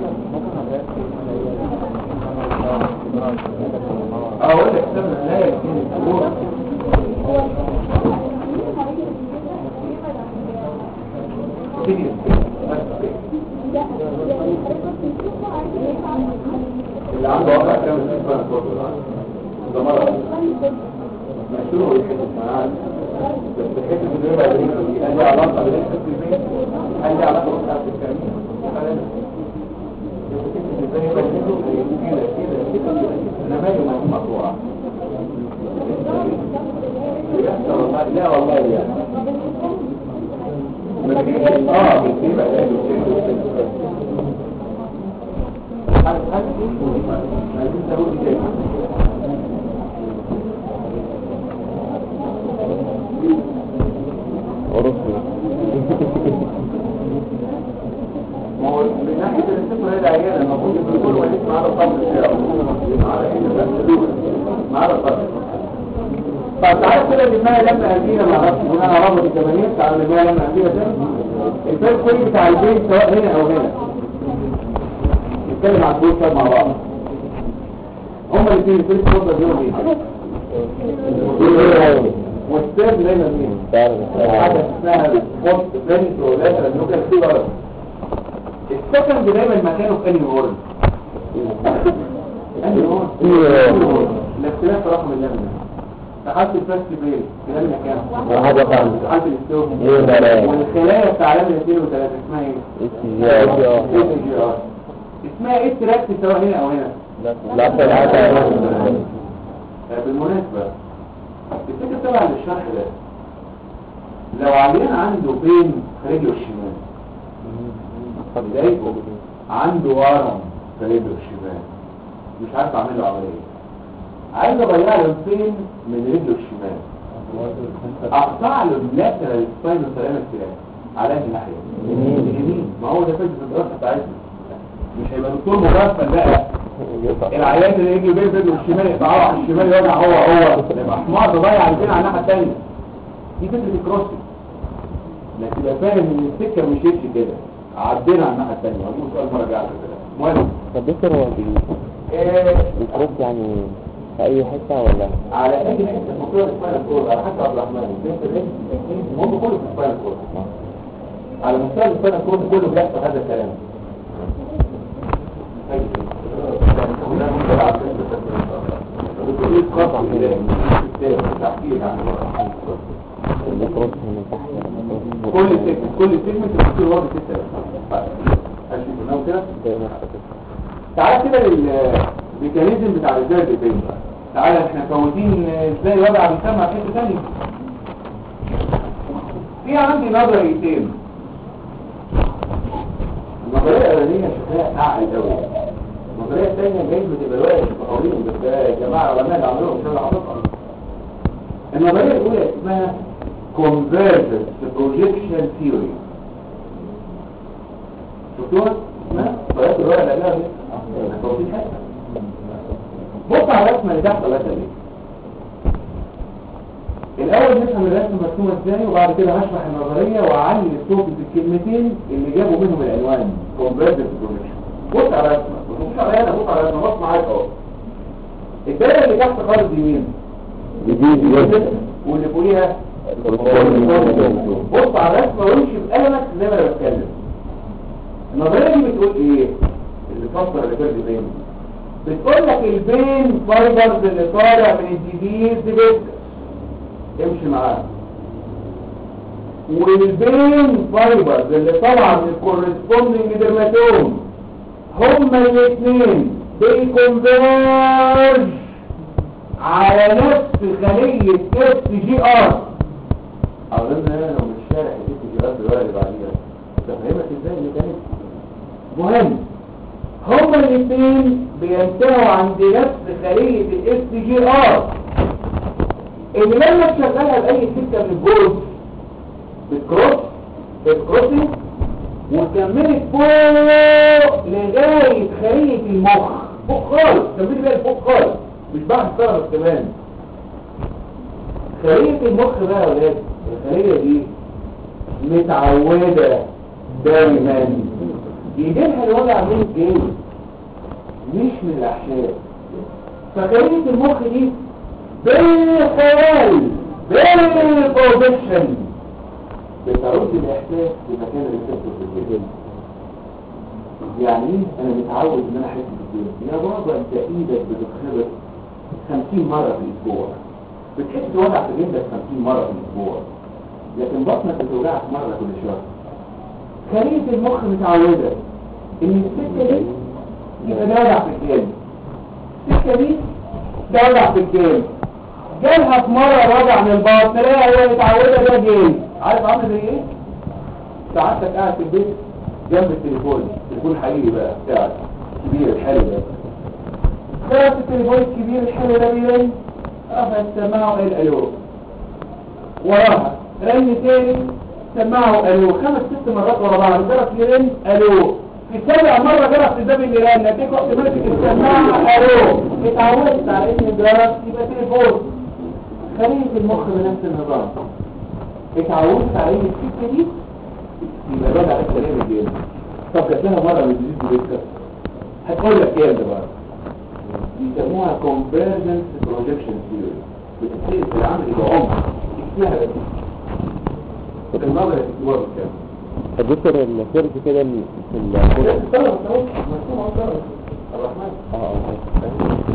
اقول لك سبب لا يكون الامور تيجي بس كده. اللي عنده وقع كام السباين كورد ده مرض مشروع يحدث معاه بس الحته اللي بيبقى دي هل لها علاقه بالحته في البيت هل لها علاقه بالحته في الكلام انا مالي ما هي مقطوعه لا والله لا ما فيش اه بتجيب علاج عارف حاجه عايزين تقول ايه ورسل ما هو من ناحية الاستثمار هي العيادة المفروض يكون كل واحد معاه الصبر بتاعه معاه معاه الصبر طب تعالى كده لما لما أدينا ما اعرفش بناء على رابط الجماهير تعالى لما لما أدينا ده الفرق كل بتاع البيت سواء هنا أو هنا نتكلم على البيت مع بعض هما الاثنين الفرق الفضل دول ايه والسير دايما مين حاجة اسمها الفوست بلانت ولا النوكل سيلر السكند دايما مكانه في انهي وورد انهي وورد الاختلاف رقم اللمنة تحت الفاست بيل كلامنا كام وهذا خامس. تحت الاستوم ايه ده لا. والخلايا بتاع لمنة 2 و3 اسمها ايه استجابة اسمها ايه تراكت سواء هنا او هنا لا تلعب بالمناسبة الفكرة طبعا للشرح ده لو عيان عنده بين في رجله الشمال بدايته عنده ورم في رجله الشمال مش عارف اعمل له عملية عايز اغير له البين من رجله الشمال اقطع له اللاترال سباينو سلامة كده على انهي ناحية اليمين ما هو ده فكرة الدراسة بتاعتنا مش هيبقى دكتور مغفل بقى العيان اللي يجي بين رجله الشمال يقطعه على الشمال يوجع هو هو يبقى حمار تضيع البين على الناحيه الثانيه دي فكره الكروسنج انك تبقى فاهم ان السكه مش يمشي كده عدينا على الناحيه الثانيه هقول سؤال مره جايه كده المهم طب دكتور هو بي- آه، بيكروس يعني في اي حتة ولا على اي حته مقرر سباينال كورد على حسب عبد الرحمن بين الرجل المهم كله في سباينال كورد على مستوى السباينال كورد كله بيحصل هذا الكلام بيكروس من تحت ولا كل سيجمنت كل سيجمنت بتصير واحد ستة اشوف كده بيكروس؟ تعال كده للميكانيزم بتاع الريزيرف بين تعال احنا فوتين ازاي الوضع بيسمع في حته ثانيه في عندي نظريتين النظريه الاولانيه شكلها اعلى قوي النظريه الثانيه جايز بتبقى الواقع متطورين بس ده يا جماعه العلماء اللي عملوها مش انا حاططها النظريه الاولى اسمها convergence projection theory شفتوها؟ اسمها طريقه الورقه اللي قبلها دي توصيل حته بص على الرسمه اللي تحت الله يخليك الاول نفهم الرسمه مرسومه ازاي وبعد كده هشرح النظريه واعلي الصوت في الكلمتين اللي جابوا منهم العنوان convergence projection بص على الرسمه ما تبصش عليا انا بص على الرسمه بص معاك اهو الدايره اللي تحت خالص دي مين؟ واللي فوقيها بص على الرسمه وامشي بقلمك زي ما انا بتكلم النظريه دي بتقول ايه اللي فسر اللي كان بين بتقول لك البين فايبرز اللي طالع من الديزيز بيت امشي معاه والبين فايبرز اللي طالعه من الكورسبوندنج ديرماتوم هما الاثنين بيكونفيرج على نفس خلية اس جي ار اظن انا لو مش شارح الاس جي ار دلوقتي اللي بعديها تفهمك ازاي الميكانيزم مهم هما الاثنين بينتهوا عند نفس خلية الاس جي ار اللي لما تشغلها بأي سكة من الجوز بتكروس بتكروسنج وكملت فوق لغاية خلية المخ فوق خالص تنفيذ بقى فوق خالص مش بعد سنة كمان خلية المخ بقى يا ولاد الخلية دي متعودة دايما يجيلها الوجع من الجلد مش من الأحشاء فخلية المخ دي بالخيال بالبوزيشن بتعود الإحساس بمكان الريسبتور في الجلد يعني ايه انا متعود ان انا احس بالجلد يا بابا انت ايدك بتتخبط 50 مرة في الاسبوع بتحس وجع في جلدك 50 مرة في الاسبوع لكن بطنك بتوجعك مرة كل شهر خلية المخ متعودة ان السكة دي يبقى ده وجع في الجلد السكة دي ده وجع في الجلد جالها في مرة وجع من البطن تلاقيها هي متعودة ده جلد عارف عامل زي ايه؟ سعادتك قاعد في البيت جنب التليفون تليفون حقيقي بقى بتاعك كبير الحلو ده جرس التليفون الكبير الحلو ده بيرن رفع السماعة وقال الو وراها رن تاني سماعه الو خمس ست مرات ورا بعض جرس يرن الو في سابع مرة جرس الباب اللي رن اديك وقت ماسك السماعة الو اتعودت على ان الجرس يبقى تليفون خلية المخ بنفس النظام اتعودت على ان السكة دي يبقى الوضع على الكلام الجيد طب جات لها مرة من الجديد بيتكسر هتقول لك ايه ده بقى بيسموها convergence projection theory بتتصير في العمل يبقى عمر اسمها بس النظر الاستمرار بالكامل الدكتور السيرج كده ال- في ال الطلبة الطلبة مرسوم على الطلبة الرحمن اه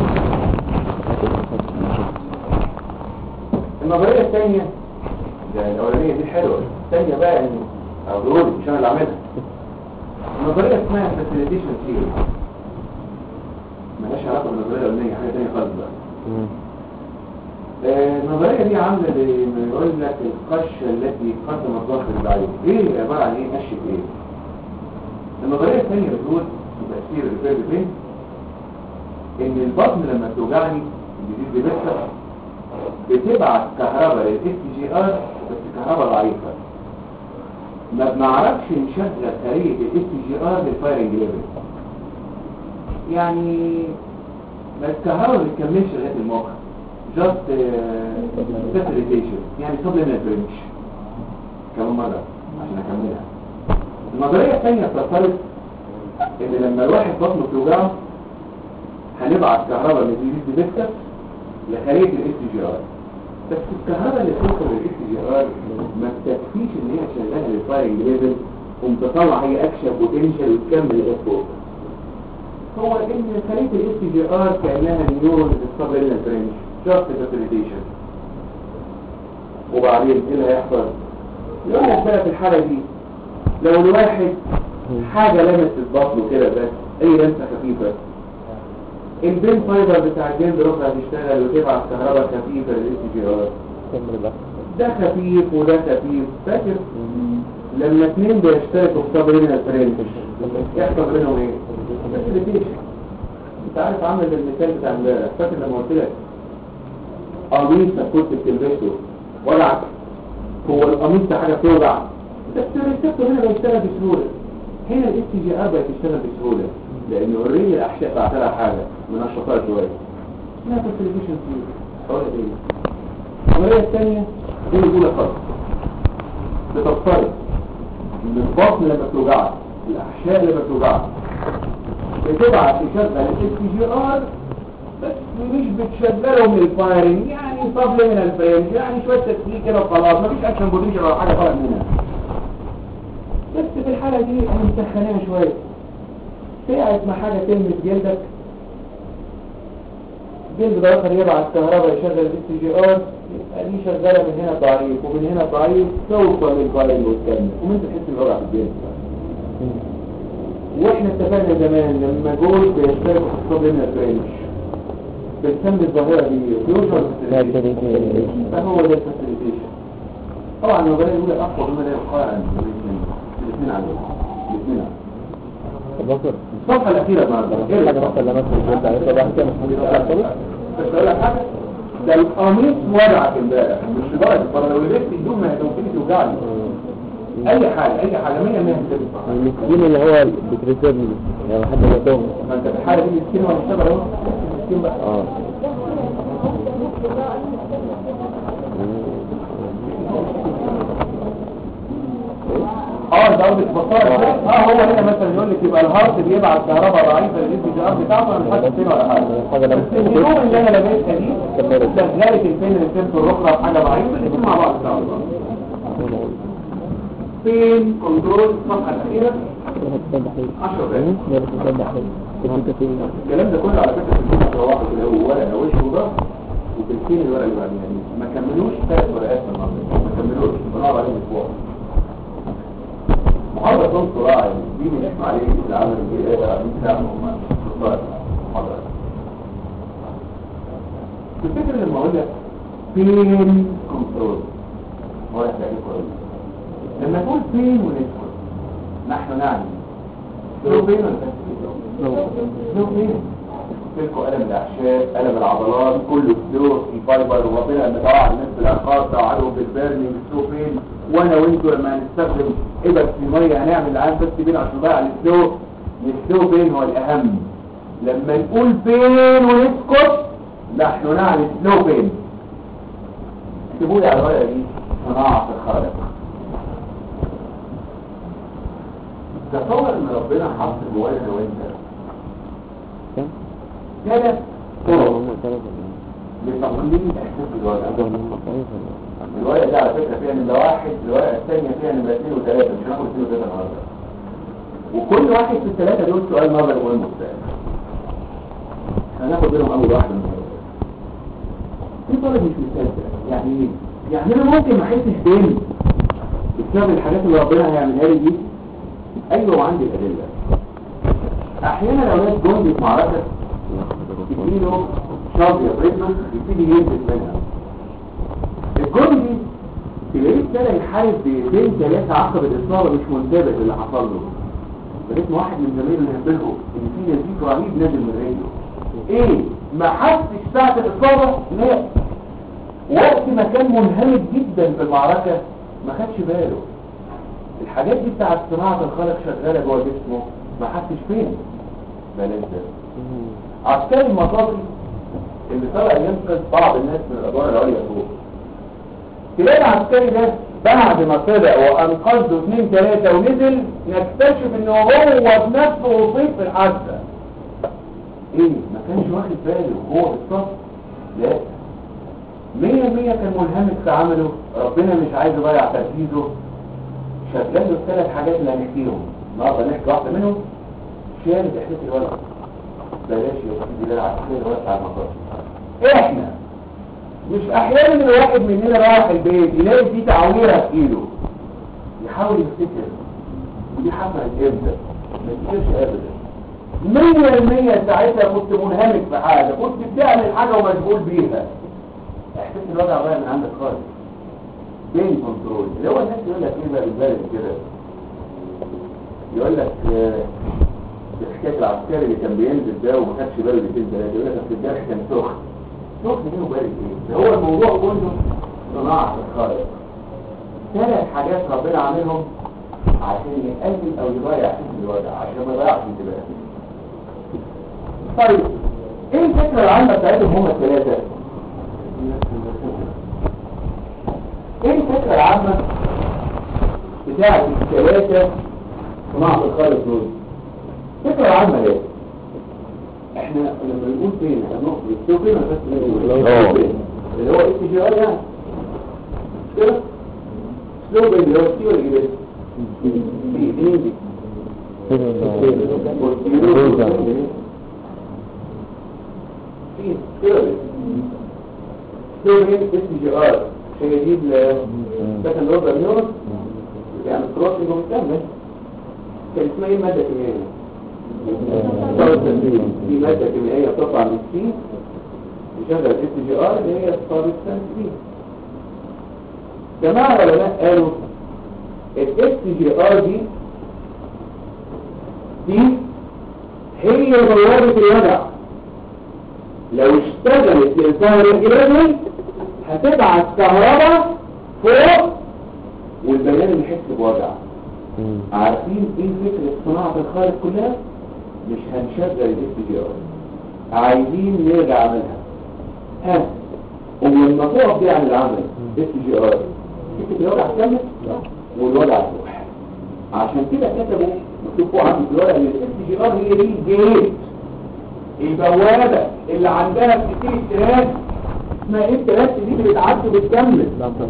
النظرية الثانية يعني الأولانية دي حلوة الثانية بقى يعني أو دول مش أنا اللي عاملها النظرية اسمها facilitation theory مالهاش علاقة بالنظرية الأولانية حاجة تانية خالص بقى مم. آه، النظرية دي عاملة زي ما يقول لك القشة التي قدم الضغط البعيد ايه عبارة عن ايه قشة ايه النظرية الثانية بتقول تأثير الريفير فين ان البطن لما بتوجعني الجديد بيبكر بتبعت كهرباء للاس جي ار بس كهرباء ضعيفة ما بنعرفش نشغل خلية الاس جي ار للفايرنج ليفل يعني ما الكهرباء ما بتكملش لغاية المخ just facilitation يعني supplement range كمان مرة عشان اكملها النظرية الثانية بتفترض ان لما الواحد بطنه بتوجعه هنبعت كهرباء من الجديد بتكتب لخلية الاس جي ار بس الكهرباء اللي توصل للاس جي ار ما بتكفيش ان هي تشغلها للفايرنج ليفل ومتطلع هي اكشن بوتنشال وتكمل لغايه فوق هو ان خلية الاس جي ار كانها نيورون السبلينال برينج جاست فاسيليتيشن وبعدين ايه اللي هيحصل يقول لك بقى في الحالة دي لو الواحد حاجة لمست بطنه كده بس اي لمسة خفيفة البين فايبر بتاع الجلد رفع هتشتغل وتبعت كهرباء خفيفة للاس جي ار كمل بقى ده خفيف وده خفيف فاكر لما اتنين بيشتركوا في سبلينال برينج يحصل بينهم ايه؟ فاسيليتيشن انت عارف عامل المثال بتاع امبارح فاكر لما قلت لك قميصك كنت بتلبسه وجعك هو القميص ده حاجه بتوجع بس الريسبتور هنا بيشتغل بسهوله هنا الاس جي ار بقت تشتغل بسهوله لان اوريدي الاحشاء بعت لها حاجه من الشطاره شويه اسمها فاسيليتيشن فيه حوالي ايه العمليه الثانيه دي الاولى خالص بتفترض ان البطن لما بتوجعك الاحشاء لما بتوجعك بتبعت تشغل الاس جي ار بس مش بتشغلهم الفايرنج يعني صبل من الفريم يعني شوية تسليك كده وخلاص مفيش اكشن بوتنشال ولا حاجة طالع منها بس في الحالة دي انا مسخناها شوية ساعة ما حاجة تلمس جلدك جلد ده اخر يبعت كهرباء يشغل الاس جي ار يبقى دي شغالة من هنا ضعيف ومن هنا ضعيف توصل للفايرنج وتكمل وانت تحس بالوجع في الجلد واحنا اتفقنا زمان لما جول بيشتركوا في الصبر من الفرنش بنسمي الظاهرة دي فيوجر فهو ده الفاسيليتيشن طبعا النظرية الأولى أقوى بما لا يقال عن الاثنين الاثنين عليهم الاثنين عليهم دكتور الصفحة الأخيرة النهارده في حاجة مثلا لمست الجلد عليه طبعا كده مش ممكن يطلع خالص بس أقول لك حاجة ده القميص وجعك امبارح مش لدرجة طب لو لبست هدوم ما هي ممكن توجعني اي حاجه اي حاجه 100 100 هتبقى المسكين اللي هو بتريسيرني لو حد بيتهم ما انت في الحاله دي مسكين ولا اشتغل اهو مسكين بقى اه اه انت قصدك بطارة اه هو هنا مثلا يقول لك يبقى الهارت بيبعت كهرباء ضعيفه للاس بي ار بتاعته انا مش حاسس فين ولا حاجه حاجة لما بس الهدوم اللي انا لابسها دي شغاله الفين ريسبتور الاخرى في حاجه ضعيفه الاثنين مع بعض سوا فين كنترول الصفحه الاخيره 10 دقايق الكلام ده كله على فكره في الجزء الواحد اللي هو ورقه وش وظهر وتلتين الورقه اللي بعدين يعني ما كملوش ثلاث ورقات في النظر ما كملوش بنقعد عليهم اسبوع محاضرة صوت صراع دي بنسمع عليه في العمل الجديد دي ساعة هم صراع محاضرة تفتكر لما اقول لك فين كنترول هو يعني كويس لما تقول فين ونسكت نحن نعني لو فين ولا فين لو فين تلكوا ألم الأحشاء ألم العضلات كله فلو في فايبر وربنا لما دعوا على الناس بالعقار دعوا عليهم بالبرني بالسلو فين وانا وانتوا لما هنستخدم إبر في المية هنعمل العام بس بين عشان بقى على السلو السلو فين هو الأهم لما نقول فين ونسكت نحن نعني سلو فين اكتبوا لي على الورقة دي صناعة الخالق تصور ان ربنا حط جوانا وانت ثلاث طرق لتقليل احساس الوجع الرواية دي على فكرة فيها نمرة واحد الرواية الثانية فيها نمرة اثنين وثلاثة مش هناخد اثنين وثلاثة النهاردة وكل واحد في الثلاثة دول سؤال نظري مهم ومستقل هناخد منهم أول واحد النهاردة في طالب مش مستمتع يعني ايه؟ يعني انا ممكن ما احسش بين بسبب الحاجات اللي ربنا هيعملها لي دي ايوه وعندي الادله احيانا لو ناس جندي في معركه يجيله شاطئ رجله يبتدي ينزل منها الجندي تلاقيه ابتدى يحارب بايدين ثلاثه عقب الاصابه مش منتبه للي حصل له فلقيت واحد من زمايله ينبهه ان في نزيف رهيب نازل من رجله ايه ما حسش ساعه الاصابه لا وقت ما كان منهمك جدا في المعركه ما خدش باله الحاجات دي بتاعت صناعة الخلق شغالة جوه جسمه ما حدش فين بلاش ده عسكري المطافي اللي طلع ينقذ بعض الناس من الادوار العليا فوق تلاقي العسكري ده بعد ما طلع وانقذه اثنين ثلاثة ونزل نكتشف ان هو بنفسه اصيب في الحادثة ايه ما كانش واخد باله وهو بالصف لا مية مية كان منهمك في عمله ربنا مش عايز يضيع تركيزه شغال له الثلاث حاجات اللي هنحكيهم النهارده نحكي واحده منهم شهاده احساس الولد بلاش يا سيدي لا عسكري وسع المطار احنا مش احيانا ان الواحد مننا رايح البيت يلاقي فيه تعويره في ايده يحاول يفتكر ودي حصلت امتى ما تفتكرش ابدا مية المية ساعتها كنت منهمك في حاجة كنت بتعمل حاجة ومشغول بيها احساس الوضع غير من عندك خالص بين كنترول اللي هو الناس يقول لك ايه بقى بالبلد كده يقول لك آه، في حكايه العسكري اللي كان بينزل ده وما خدش باله الاثنين ثلاثه يقول لك اصل الجرح كان سخن سخن ايه وبارد ايه ده هو الموضوع كله صناعه الخالق ثلاث حاجات ربنا عاملهم عشان يقلل او يضيع حس الوجع عشان ما يضيعش انتباهك طيب ايه الفكره العامه بتاعتهم هم الثلاثه ايه الفكرة العامة بتاعت الثلاثة صناعة الخالق دول الفكرة العامة ليه احنا لما نقول فين احنا نقصد السوق فين بس نقول اه. فين؟ اللي هو اس جي ار يعني مش كده سلوب اللي هو سي ولا ايه سي ايه سلوب اس جي ار عشان يجيب سكند اوردر نيورون يعني كروسنج ومكمل كان اسمها ايه مادة كيميائية؟ في مادة كيميائية بتطلع من السي تشغل اس جي ار اللي هي السبستانس دي جماعة العلماء قالوا الاس جي ار دي دي هي بوابة الوجع لو اشتغلت للظهر الجبلي هتبعت كهرباء فوق والبيان اللي يحس بوجع مم. عارفين ايه فكرة صناعة الخالق كلها مش هنشغل الاس جي ار عايزين نرجع عملها ها ولما تقف دي عن العمل اس جي ار فكرة الوجع تكمل والوجع تروح عشان كده كتبوا مكتوب فوق عندي في الورقة ان الاس جي ار هي دي الجيت البوابة اللي عندها كتير استراس اسمها ايه التراس دي اللي بتعدي وبتكمل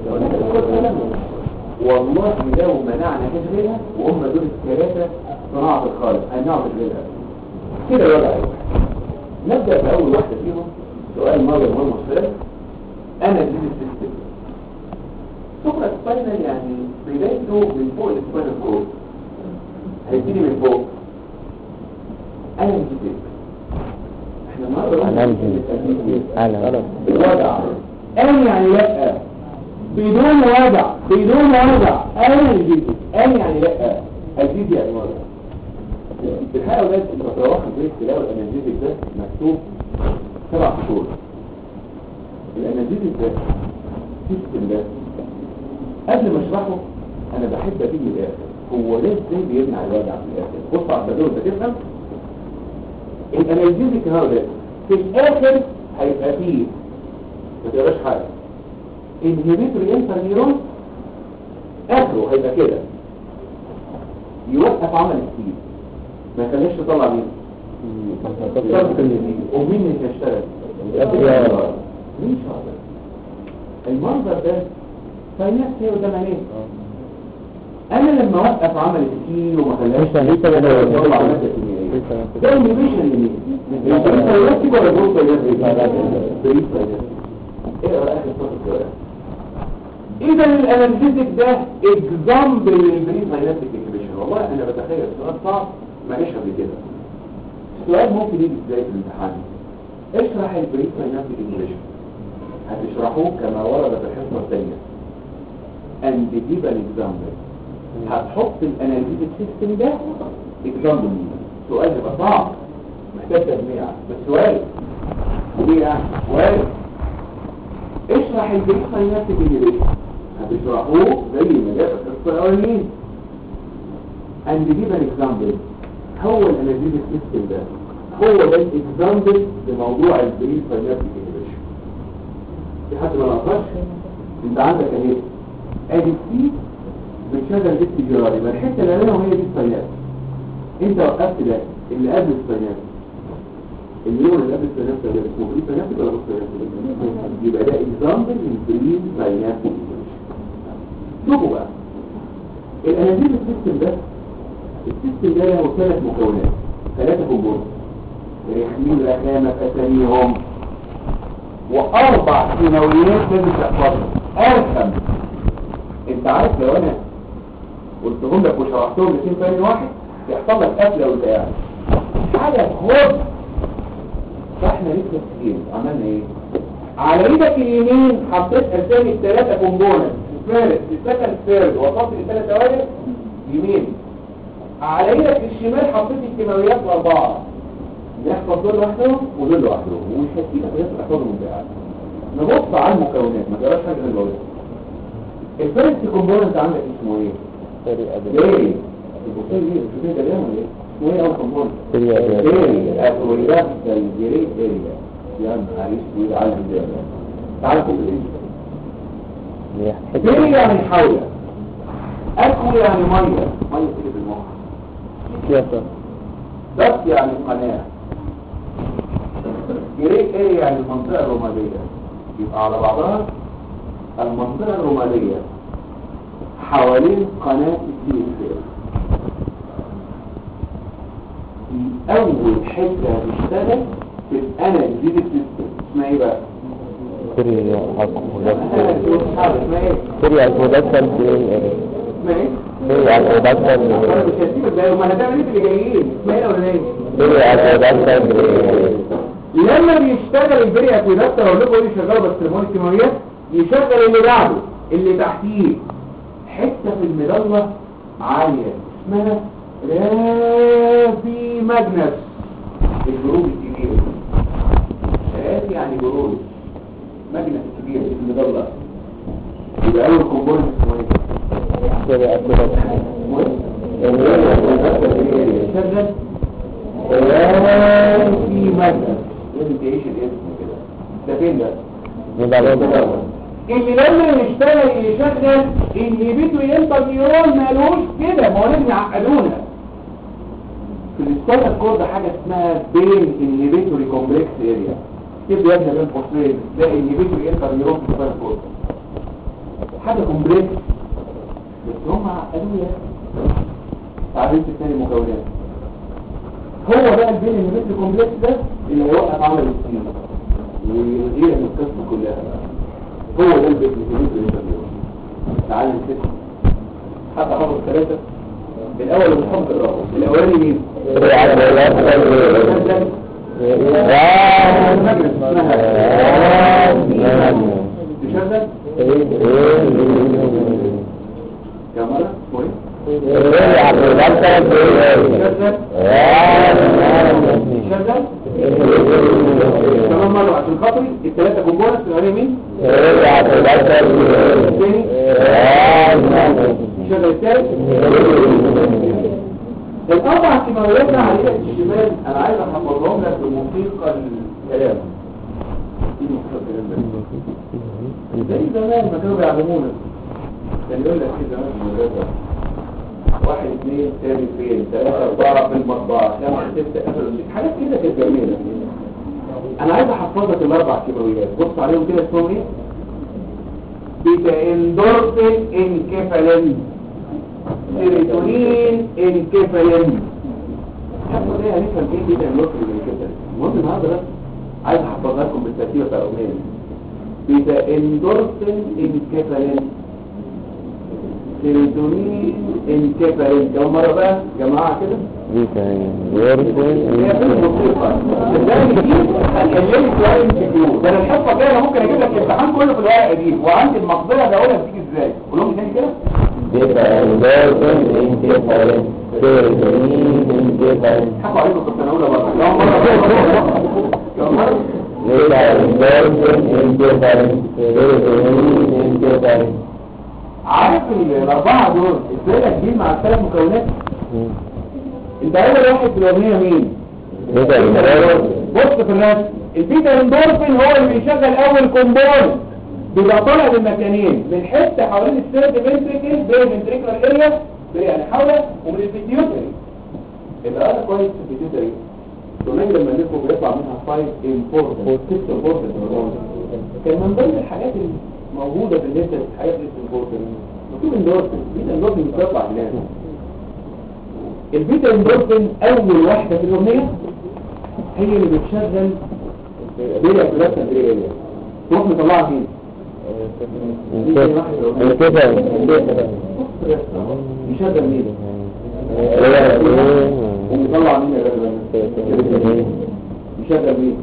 والله لو منعنا تشغيلها وهم دول الثلاثة صناعة الخالق هنعم تشغيلها كده ولا أيوة نبدأ بأول واحدة فيهم سؤال مرة مهم مختلف أنا جديد السيستم سوبرا سباينال يعني بدايته من فوق السباينال كورد هيبتدي من فوق أنا جديد احنا مرة أنالجيزيك. ألم. الوضع أنا يعني لأ بدون وضع بدون وضع انا الجيزي انا يعني لا الجيزي يعني وضع في الحقيقة ولاد الفتراوح في التلاوة الانالجيزيك ده مكتوب سبع شهور الانالجيزيك ده سيستم ده قبل ما اشرحه انا بحب اجيب من الاخر هو ليه ازاي بيمنع الوجع في الاخر بص على التدور انت تفهم الانالجيزيك هو ده في الاخر هيبقى فيه ما تقراش حاجه انهبيتوري انترنيرون اخره هيبقى كده يوقف عمل السيل ما يخليش تطلع مين الشرط اللي ومين اللي هيشتغل الأبيض. مين شاطر المنظر ده فالناس هي قدام عينيه انا لما اوقف عمل السيل وما خليهاش لسه- لسه بدأ- تطلع ماده كيميائيه لسه- ده انهبيشن لمين؟ البريد فايلاتيك ولا بروت فايلاتيك؟ بريد فايلاتيك اقرا اخر صفحه الورقه اذا الاناليتيك ده اكزامبل للبريد فايلاتيك انهبيشن والله انا بتخيل السؤال صعب ما جاش قبل كده السؤال ممكن يجي ازاي في الامتحان اشرح البريد فايلاتيك انهبيشن هتشرحوه كما ورد في الحصه الثانيه and give an example هتحط الاناليتيك سيستم ده اكزامبل سؤال يبقى صعب محتاج تجميع بس سؤال ايه يعني سؤال اشرح البريد فايناتيك انهبيشن هتشرحوه زي ما جاب في القصه الاولانيين and give an example هو الاناليتيك سيستم ده هو ده الاكزامبل لموضوع البريد فايناتيك انهبيشن في حد ما نقصش انت عندك اهي ادي سي بتشغل بيت تجاري ما الحته اللي انا وهي دي الصياد انت وقفت ده اللي قبل الصياد اليوم اللي قبل الصياد ده اسمه بريد فايناتيك ولا مش فايناتيك يبقى ده اكزامبل للبريد فايناتيك شوفوا بقى الانابيب السيستم ده السيستم ده له ثلاث مكونات ثلاثه كومبوننت رخمين رخامه اساميهم واربع كيماويات لازم تحفظهم ارخم انت عارف لو انا قلتهم لك وشرحتهم الاثنين في آن واحد يحصل لك قفله وانت قاعد حاجه خد فاحنا لسه كتير عملنا ايه على ايدك اليمين حطيت اسامي الثلاثه كومبوننت الفيرست السكند ثيرد وصلت للثلاث اوائل يمين على ايدك الشمال حطيت الكيماويات الاربعه نحفظ دول لوحدهم ودول لوحدهم ومش هتسيبك بس تحفظهم وانت قاعد نبص على المكونات ما تقراش حاجه غير بقولها الفيرست كومبوننت عندك اسمه ايه؟ سوري أبي ليه؟ البوكيه دي مش كده كلام ولا ايه؟ اسمه ايه اول كومبوننت؟ سوري أبي ليه؟ اكويدات الجريد اريا يا نهار اسود على الجبال تعال كده ليه يعني حاولة اكو يعني ميه ميه كده في المخ سياسة بس يعني قناة جريد اريا يعني المنطقة الرمالية يبقى على بعضها المنطقة الرمالية حوالين قناة السي دي أول حتة هتشتغل في الأنا الجديد سيستم اسمها إيه بقى؟ سوري أنا الجديد اسمها إيه؟ سوري أكودكتر سوري اسمها إيه؟ سوري أنا أكودكتر مش هسيبك ده ما هتعمل إيه في اللي جايين؟ اسمها إيه ولا إيه؟ سوري أكودكتر لما بيشتغل البري اكويدكتر اقول لكم ايه اللي شغاله بس المول الكيماويات يشغل اللي بعده اللي تحتيه حته في المظله عاليه اسمها رافي ماجنس الجروب الكبير رافي يعني جروب ماجنس الكبير في المظله يبقى اول كومبوننت اسمه ايه؟ كده كده شغل كلام في مادة لازم تعيش الاسم كده ده فين ده؟ يبقى ده ده اللي لما يشتغل يشغل انهبيتو ينطق نيورون مالوش كده ما هو لازم يعقدونا في السباينال كورد حاجه اسمها بين انهبيتوري كومبلكس اريا تبدا يبنى بين قوسين ده انهبيتوري ينطق نيورون في السباينال كورد حاجه كومبلكس بس هم عقدوها تعريف الثاني مكونات هو بقى البين انهبيتوري كومبلكس ده اللي هيوقف عمل السين ويغير من القصه كلها هو ده البيت اللي في الانترنت تعال نسيب حتى حافظ الثلاثة الأول والحفظ الرابع الأولاني مين؟ مجلس اسمها تشدد كم مرة؟ اسمه ايه؟ تشدد كمان مرة عشان خاطري الثلاثة كومبوننتس الأولاني مين؟ الثاني الشغل الثالث الأربع كيماويات على يد الشمال أنا عايز أحفظهم لك بموسيقى الكلام إيه موسيقى الكلام ده؟ زي زمان ما كانوا بيعلمونا كان يقول لك كده زمان في المدرسة واحد اثنين ثاني فين ثلاثة أربعة في المطبعة خمسة ستة أسر حاجات كده كانت جميلة أنا عايز أحفظك الأربع كيماويات بص عليهم كده اسمهم إيه؟ بيتا اندورفين انكفالين سيروتونين انكفالين حفظ ايه هنفهم ايه بيتا اندورفين انكفالين المهم النهارده بس عايز احفظها لكم بالترتيب بتاع الاغنيه بيتا اندورفين انكفالين سيروتونين انكفالين كم مره بقى جماعه كده هي في الموسيقى صدقني دي هتكلمك سؤال انتكيو ده انا الحصه الجايه انا ممكن اجيب لك الامتحان كله في الورقه دي وعندي المقدره ده اقولها بتيجي ازاي قول لهم تاني كده حكوا عليكم في السنه الاولى بره كم مره كم مره عارف ال- الاربعه دول ازاي اجيب مع الثلاث مكونات انت اول واحد في الاغنيه مين بص في الرسم البيتا اندورفين هو اللي بيشغل اول كومبون بيبقى طالع من مكانين من حته حوالين السيرد فنتريكل بين الفنتريكولار اريا يعني حوله ومن الفيتيوتري يبقى انا كويس في الفيتيوتري كمان لما نفهم بيطلع منها 5 امبورتنت 6 امبورتنت كان من ضمن الحاجات الموجوده في الليسته الحاجات اللي امبورتنت مكتوب اندورفين البيتا اندورفين بتطلع هناك البيتا اندورفين اول واحده في الاغنيه هي اللي بتشغل بيلا كلاس اندريا تروح مطلعها فين يشغل مين ومطلع مين يا راجل يشغل مين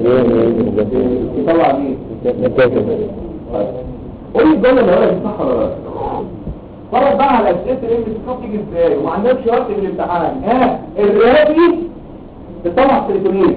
يطلع مين طيب. قول لي الجمله اللي هقولها دي صح ولا لا فرض بقى على اسئله الام اس تيجي ازاي وما عندكش وقت في الامتحان ها الرياضي بتطلع سيروتونين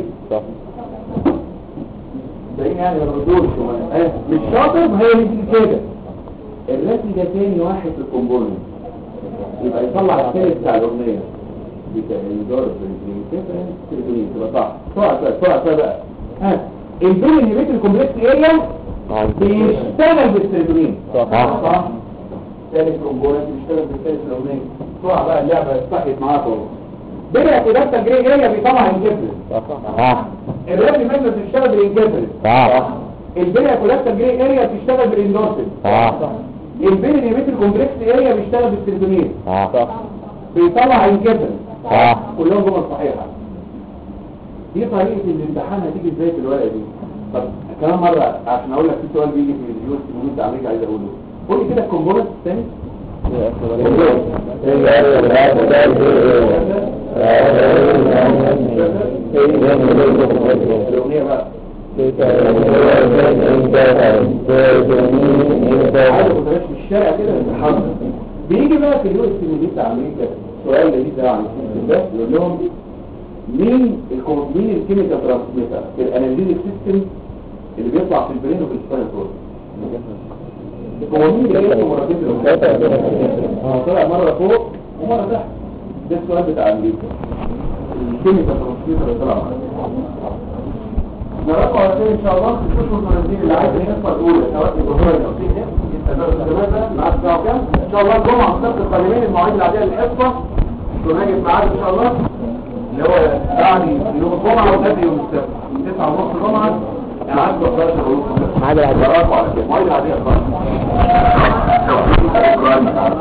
باين يعني ما بردوش اه مش شاطر هي اللي تيجي كده الرسم ده تاني واحد في الكومبوننت يبقى يطلع الثالث بتاع الاغنيه بتاع الدور سيروتونين تبقى صح بسرعه شويه بسرعه شويه بقى ها البين انهبيت الكومبلكس اريا بيشتغل بالسيروتونين صح. صح ثالث كومبوننت بيشتغل بالثالث الاغنيه بسرعه بقى اللعبه صحت معاكم بدا كده الجري اريا بيطلع انكفل الرياضي مثلا بتشتغل بالانكفل البنية كولابتا جري اريا بتشتغل بالاندورفين البين انهبيت الكومبلكس اريا بيشتغل بالسيروتونين بيطلع انكفل كلهم جمل صحيحه دي طريقه الامتحان هتيجي ازاي في الورقه دي طب كمان مره عشان اقول لك في سؤال بيجي في اليو اس بتاع امريكا عايز اقوله قول لي كده الكومبوننت الثاني الاغنيه بقى عايز ما تبقاش في الشارع كده الحظ بيجي بقى في اليو اس دي بتاع امريكا سؤال لذيذ ده عن السيستم ده يقول لهم مين الكو- مين الكيميكال ترانسميتر في الاناليزيس سيستم اللي بيطلع في البرين وفي السباينال كورد هو مين جاي يكتب مرتين في الأستاذ؟ اه طلع مرة فوق ومرة تحت ده السؤال بتاع الجيزة الكيميكال ترانسميتر اللي طلع مرة نراجع على كده ان شاء الله في الاشهر المنزلين اللي عايز الحصه الاولى سواء الدكتور التوصيل ده معاك الساعه كام ان شاء الله الجمعه السبت القادمين المواعيد العاديه للحصه تناجم معاك ان شاء الله اللي هو بعد يوم الجمعه وقبل يوم السبت 9 ونص جمعه قعدت 11 ونص ميعاد العادي نراجع على كده المواعيد العاديه خالص